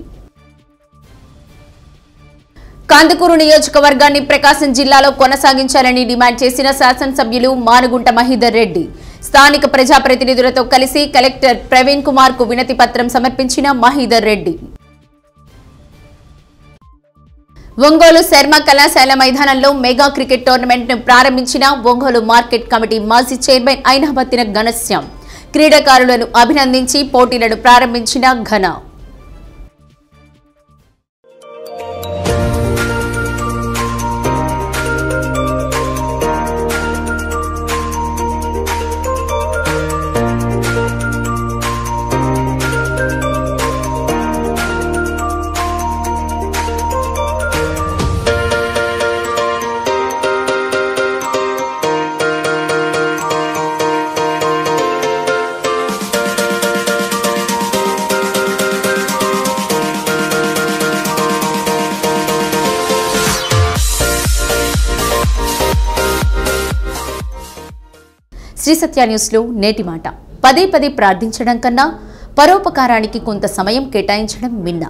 S1: కందుకూరు నియోజకవర్గాన్ని ప్రకాశం జిల్లాలో కొనసాగించాలని డిమాండ్ చేసిన శాసనసభ్యులు మానుగుంట మహీధర్ రెడ్డి స్థానిక ప్రజాప్రతినిధులతో కలిసి కలెక్టర్ ప్రవీణ్ కుమార్ కు వినతి పత్రం సమర్పించిన మహీధర్ రెడ్డి ఒంగోలు శర్మ కళాశాల మైదానంలో మెగా క్రికెట్ టోర్నమెంట్ ను ప్రారంభించిన ఒంగోలు మార్కెట్ కమిటీ మాజీ చైర్మన్ ఐనహబత్తిన ఘనశ్యాం క్రీడాకారులను అభినందించి పోటీలను ప్రారంభించిన ఘన శ్రీ సత్య న్యూస్లో నేటి మాట పదే పదే ప్రార్థించడం కన్నా పరోపకారానికి కొంత సమయం కేటాయించడం మిన్న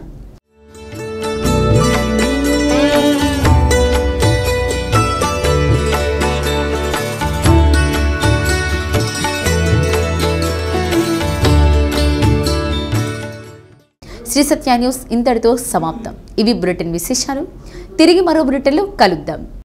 S1: శ్రీ సత్య న్యూస్ ఇంతటితో సమాప్తం ఇవి బులెటిన్ విశేషాలు తిరిగి మరో బులెటిన్లో కలుద్దాం